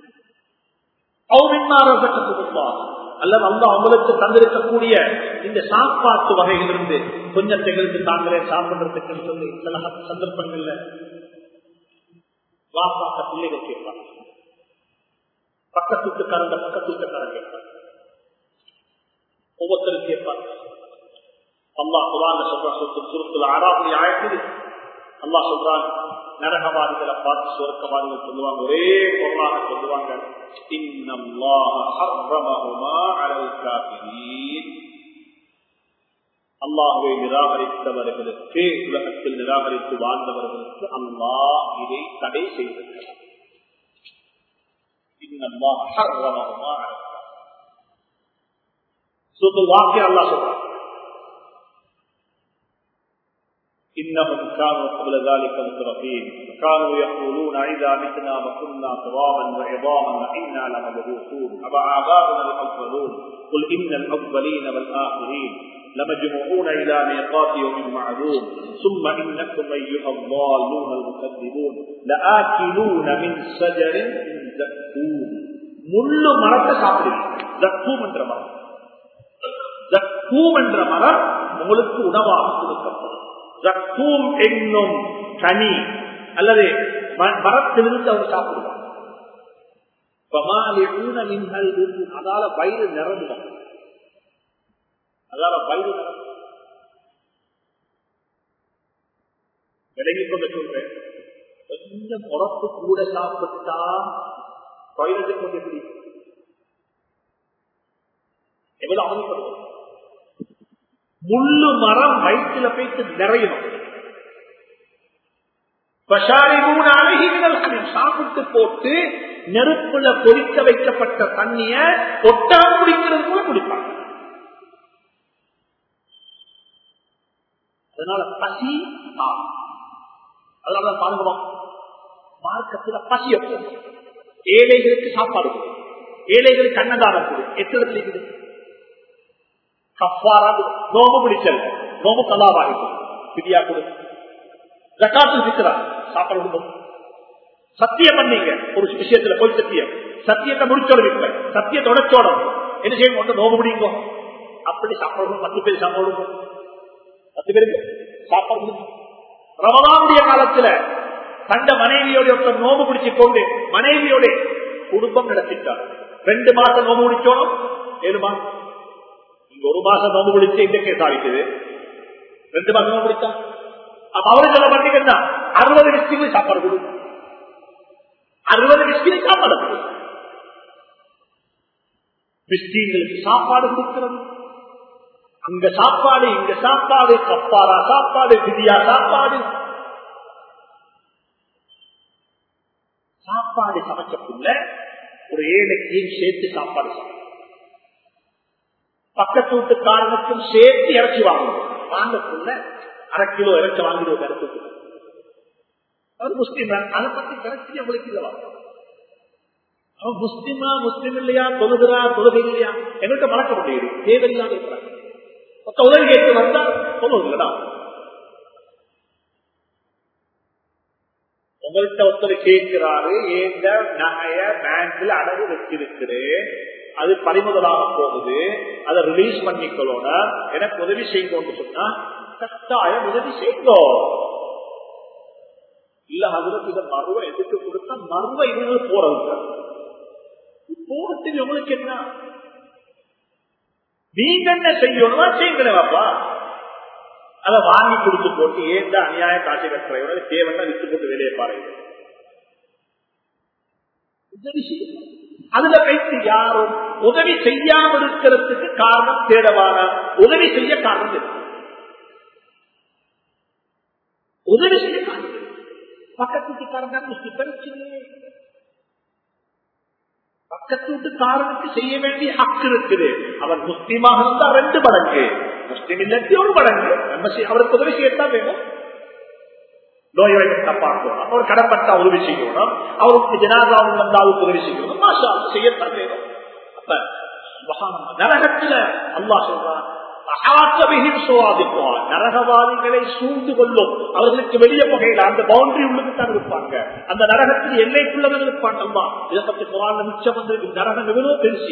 அல்லது அல்லா உங்களுக்கு தந்திருக்கக்கூடிய இந்த சாப்பாட்டு வகைகளிலிருந்து கொஞ்சம் திகழ்ந்து தாங்களே சாப்பிடுறதுக்கு சொல்லி சில சந்தர்ப்பங்கள்ல வாப்பாக்க பிள்ளைகள் கேட்பாங்க பக்கத்து வீட்டுக்காரங்க பக்கத்து வீட்டுக்காரங்க கேட்பாங்க ஒவ்வொருத்தரும் கேட்பாங்க அல்லா குரான் சொல்ற சுருத்துல ஆறாவது ஆயத்தில் அல்லா சொல்றான் நரகவாதிகளை பார்த்து சுவர்க்கவாதிகள் சொல்லுவாங்க ஒரே பொருளாக சொல்லுவாங்க அல்லாஹுவை நிராகரித்தவர்களுக்கு உலகத்தில் நிராகரித்து வாழ்ந்தவர்களுக்கு அல்லாஹ் இதை தடை செய்திருக்கிறார் வாக்கிய அல்லா சொல்றான் إنهم كانوا قبل ذلك مترفين وكانوا يقولون إذا متنا وكنا ترابا وعظاما وإنا لمبعوثون أفآباؤنا الأولون قل إن الأولين والآخرين لمجموعون إلى ميقات يوم معلوم ثم إنكم أيها الضالون المكذبون لآكلون من شجر من زقوم முள்ளு மரத்தை சாப்பிடுவீங்க ஜக்கூம் என்ற மரம் ஜக்கூம் என்ற மரம் உங்களுக்கு உணவாக கொடுக்கப்படும் ஜக்கூம் என்னும் கனி அல்லது மரத்திலிருந்து அவங்க சாப்பிடுவாங்க அதால வயிறு நிரம்புவாங்க அதால வயிறு விலகி கொண்டு சொல்றேன் கொஞ்சம் உரப்பு கூட சாப்பிட்டா டொய்லெட்டை கொண்டு எப்படி எவ்வளவு அவதிப்படுவோம் முள்ளு மரம் வயிற்றுல போயிட்டு நிறையணும் சாப்பிட்டு போட்டு நெருப்புல பொறிக்க வைக்கப்பட்ட தண்ணிய ஒட்டாம குடிக்கிறது கூட குடிப்பாங்க அதனால பசி அதனால பாருங்களோம் மார்க்கத்துல பசி ஏழைகளுக்கு சாப்பாடு கொடு ஏழைகளுக்கு அன்னதானம் கொடு எத்தனை இருக்குது கப்பாரா நோம்பு பிடிச்சல் நோம்பு கலாவாகி பிரியா கொடு ஜக்காத்து சிக்கிறா சாப்பாடு கொடுக்கும் சத்தியம் பண்ணீங்க ஒரு விஷயத்துல போய் சத்தியம் சத்தியத்தை முடிச்சோட வீட்டுல சத்தியத்தை உடச்சோட என்ன செய்யும் ஒன்று நோம்பு முடியுங்க அப்படி சாப்பாடு பத்து பேர் சாப்பாடு பத்து பேருக்கு சாப்பாடு ரமதானுடைய காலத்துல தந்த மனைவியோட ஒருத்தர் நோம்பு பிடிச்சு கொண்டு மனைவியோட குடும்பம் நடத்திட்டார் ரெண்டு மாசம் நோம்பு முடிச்சோம் ஏழு மாசம் இங்க ஒரு மாசம் நோம்பு பிடிச்சு இந்த கேஸ் ஆகிக்குது ரெண்டு மாசம் நோம்பு பிடிச்சா அப்ப அவரு சொல்ல மாட்டீங்கன்னா அறுபது டிஸ்ட்ரிக்ட் சாப்பாடு கொடு அறுபது டிஸ்ட்ரிக்ட் சாப்பாடு கொடு மிஸ்டீன்களுக்கு சாப்பாடு கொடுக்கிறது அங்க சாப்பாடு இங்க சாப்பாடு கப்பாரா சாப்பாடு பிரியா சாப்பாடு சாப்பாடு சமைச்சக்குள்ள ஒரு ஏழைக்கையும் சேர்த்து சாப்பாடு சமைக்கும் பக்கத்து வீட்டுக்காரனுக்கும் சேர்த்து இறைச்சி வாங்கணும் வாங்கக்குள்ள அரை கிலோ இறைச்சி வாங்கிடுவோம் கருத்துக்கு அவர் முஸ்லீம் அதை பத்தி கரெக்டி அவங்களுக்கு இல்லை அவன் முஸ்லிமா முஸ்லிம் இல்லையா தொழுகிறா தொழுகை இல்லையா எங்கள்கிட்ட மறக்க முடியுது தேவையில்லாத இருக்கிறாங்க உதவி கேட்டு வந்தா சொல்லுவீங்களா உங்கள்கிட்ட ஒருத்தர் கேட்கிறாரு ஏந்த நகைய பேங்க்ல அடகு வச்சிருக்கிறேன் அது பறிமுதலாக போகுது அதை ரிலீஸ் பண்ணிக்கொள்ளோட எனக்கு உதவி செய்யுங்கன்னு சொன்னா கட்டாயம் உதவி செய்யுங்கோ இல்ல அதுல இதை மருவ எதுக்கு கொடுத்தா மருவ இவங்க போறது போகத்தில் உங்களுக்கு என்ன நீங்க என்ன செய்யணுமா செய்யுங்களேப்பா அதை வாங்கி கொடுத்து போட்டு ஏந்த அநியாய காட்சி கட்டுறவங்க தேவைன்னா விட்டு போட்டு வெளியே பாருங்க அதுல வைத்து யாரும் உதவி செய்யாம இருக்கிறதுக்கு காரணம் தேடவான உதவி செய்ய காரணம் இருக்கு உதவி செய்ய காரணம் பக்கத்து வீட்டுக்காரங்க பிரச்சனையே பக்கத்து வீட்டுக்காரனுக்கு செய்ய வேண்டிய ஹக்கு இருக்குது அவர் முஸ்லீமாக இருந்தா ரெண்டு மடங்கு முஸ்லீம் இல்லாட்டி ஒரு மடங்கு நம்ம அவருக்கு உதவி செய்யத்தான் வேணும் நோய்வாய்ப்பட்ட பார்க்கணும் அவர் கடன்பட்டா உதவி செய்யணும் அவருக்கு ஜனாதாவும் வந்தா அவருக்கு உதவி செய்யணும் மாஷா செய்யத்தான் வேணும் அப்ப நரகத்துல அல்லா சொல்றான் நரகவாதிகளை சூழ்ந்து கொள்ளும் அவர்களுக்கு வெளியே புகையில அந்த பவுண்டரி உள்ளுக்கு தான் இருப்பாங்க அந்த நரகத்தில் எல்லைக்குள்ளவன் இருப்பாங்க அம்மா இதை பத்தி குரான் மிச்சம் வந்திருக்கு நரகம் எவ்வளோ பெருசி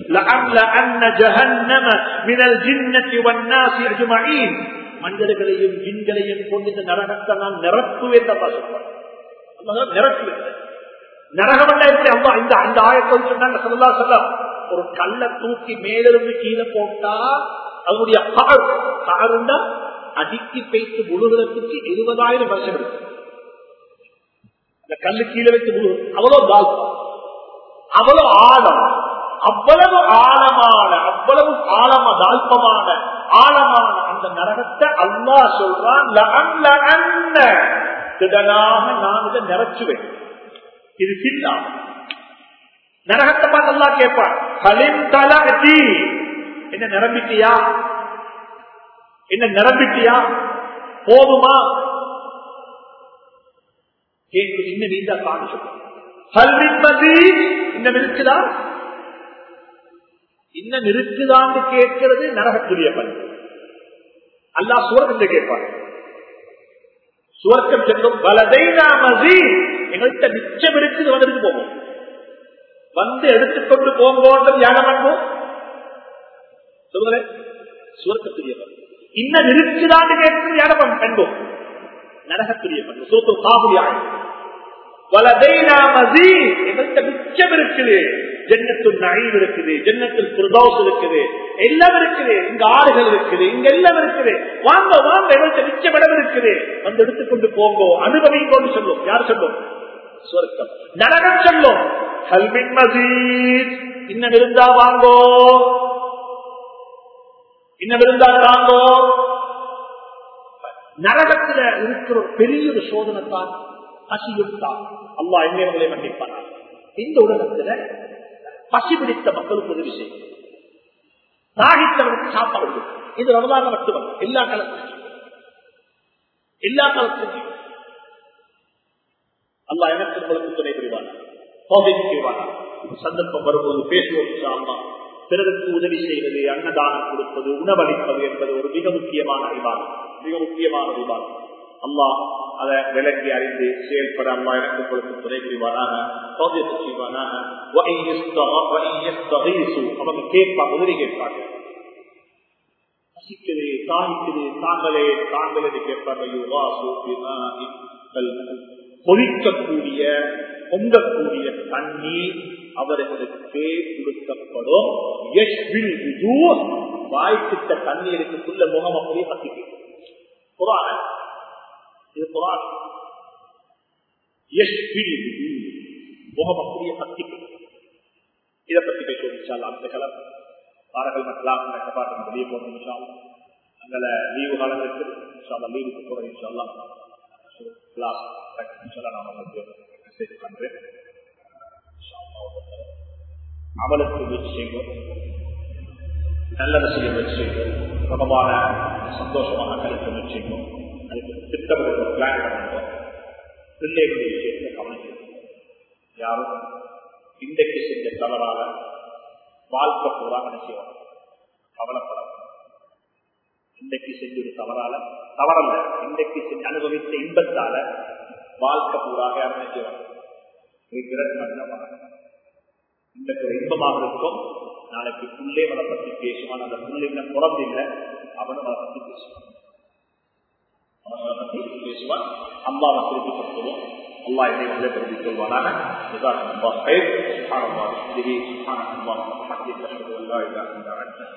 மனிதர்களையும் ஜின்களையும் கொண்டு இந்த நரகத்தை நான் நிரப்புவேன் நிரப்புவேன் நரகம் எப்படி அம்மா இந்த அந்த ஆயத்தை சொன்னாங்க சொல்லா சொல்ல ஒரு கல்ல தூக்கி மேலிருந்து கீழே போட்டா அதனுடைய காருண்டா அடிக்கி பேச்சு முழுகிறதுக்கு இருபதாயிரம் வருஷம் இருக்கு இந்த கல்லு கீழே வச்சு முழு அவ்வளவு தாழ்த்தம் அவ்வளவு ஆழம் அவ்வளவு ஆழமான அவ்வளவு ஆழமா தாழ்த்தமான ஆழமான அந்த நரகத்தை அல்லா சொல்றான் திடனாக நான் இதை நிறைச்சுவேன் இது சில்லா நரகத்தை பார்த்து அல்லா கேட்பான் கலின் தலி என்ன நிரம்பிட்டியா என்ன நிரம்பிட்டியா போதுமா இன்னும் நீந்தா காண இன்னும் இருக்குதா இன்னும் இருக்குதான்னு கேட்கிறது நரகத்துடைய பணி அல்லா சுவர்க்கத்தை கேட்பாங்க சுவர்க்கம் செல்லும் வலதைனா மதி எங்கள்கிட்ட மிச்சம் இருக்குது வந்துட்டு போவோம் வந்து எடுத்துக்கொண்டு போகும்போது யாரும் பண்ணுவோம் சொல்லுங்களேன் சுவர்க்கத்துடைய பண்பு இன்னும் இருக்குதான்னு கேட்கிறது யாரும் பெண்போம் நரகத்துடைய பண்பு சூத்து காபுலி ஆகும் வலதைனா மதி எங்கள்கிட்ட மிச்சம் இருக்குது ஜன்னத்தில் நழிவு இருக்குது ஜன்னத்தில் பிரதோஸ் இருக்குது எல்லாம் இருக்குது இங்க ஆறுகள் இருக்குது இங்க எல்லாம் இருக்குது வாங்க வாங்க எங்கள்கிட்ட மிச்சம் இடம் இருக்குது வந்து எடுத்துக்கொண்டு போங்கோ அனுபவிங்கோன்னு சொல்லும் யார் சொல்லும் சொர்க்கம் நரகம் சொல்லும் கல்வின் மசீத் இன்னும் இருந்தா வாங்கோ இன்னும் இருந்தா தாங்கோ நரகத்துல இருக்கிற ஒரு பெரிய ஒரு சோதனை தான் பசியும் தான் அல்லா என்னங்களை மன்னிப்பாங்க இந்த உலகத்துல பசி பிடித்த மக்களுக்கு உதவி செய்யும் தாகித்தவனுக்கு சாப்பாடு கொடுக்கும். இது ரமதான மட்டுமல்ல எல்லா காலத்திலும் எல்லா காலத்திலும் அல்லா எனக்கு உங்களுக்கு துணை புரிவானா சோதனை செய்வானா சந்தர்ப்பம் வரும்போது பேசுவோம் அம்மா பிறருக்கு உதவி செய்வது அன்னதானம் கொடுப்பது உணவளிப்பது என்பது ஒரு மிக முக்கியமான விவாதம் மிக முக்கியமான விவாதம் அம்மா அதை விளக்கி அறிந்து செயல்பட அம்மா எனக்கு கொடுத்து துணை புரிவானாக சோதனை செய்வானாக அவங்க கேட்பாங்க உதவி கேட்பாங்க பசிக்குது தாய்க்குது தாங்களே தாங்களே கேட்பாங்க கொதிக்கக்கூடிய பொங்கக்கூடிய தண்ணீர் அவர்களுக்கு கொடுக்கப்படும் வாய்ப்பிட்ட தண்ணீருக்குள்ள முகம் அப்படியே பத்திக்கு புறான இது புறான முகம் அப்படியே பத்திக்கு இதை பத்தி பேசுவோம் இன்ஷால்லா அந்த கிழமை வாரங்கள் மட்டும் கட்டப்பாட்டு வெளியே போகணும் இன்ஷால்லா அங்கே லீவு காலம் இருக்கு இன்ஷால்லா லீவுக்கு போகிறேன் இன்ஷால்லா கிளாஸ் இன்ஷால்லா நான் உங்களுக்கு மெசேஜ் பண்றேன் அமலுக்கு முயற்சி செய்வோம் நல்லதை செய்ய முயற்சி செய்வோம் சுகமான சந்தோஷமான கருத்து முயற்சி செய்வோம் அதுக்கு திட்டமிட்டு பிளான் பண்ணுவோம் பிள்ளைகளுடைய விஷயத்தை கவனிக்கணும் யாரும் இன்றைக்கு செஞ்ச தவறால வாழ்க்கை பூரா நினைச்சுவாங்க கவலைப்படாது இன்றைக்கு செஞ்ச ஒரு தவறால தவறல்ல இன்றைக்கு செஞ்சு அனுபவித்த இன்பத்தால வாழ்க்கை பூராக யாரும் நினைச்சுவாங்க இன்றைக்கு ஒரு இன்பமாக இருக்கும் நாளைக்கு புள்ளே அதை பத்தி பேசுவான் அந்த புள்ளைங்க பிறந்தில்லை அவனும் அதை பத்தி பேசுவான் அவன் அதை பத்தி பேசுவான் அம்மாவை திருப்பிப்படுத்துவோம் الله إليه وجبر بالجلوانات جزاكم الله خير سبحان الله به سبحانك اللهم وبحمدك أشهد أن لا إله إلا أنت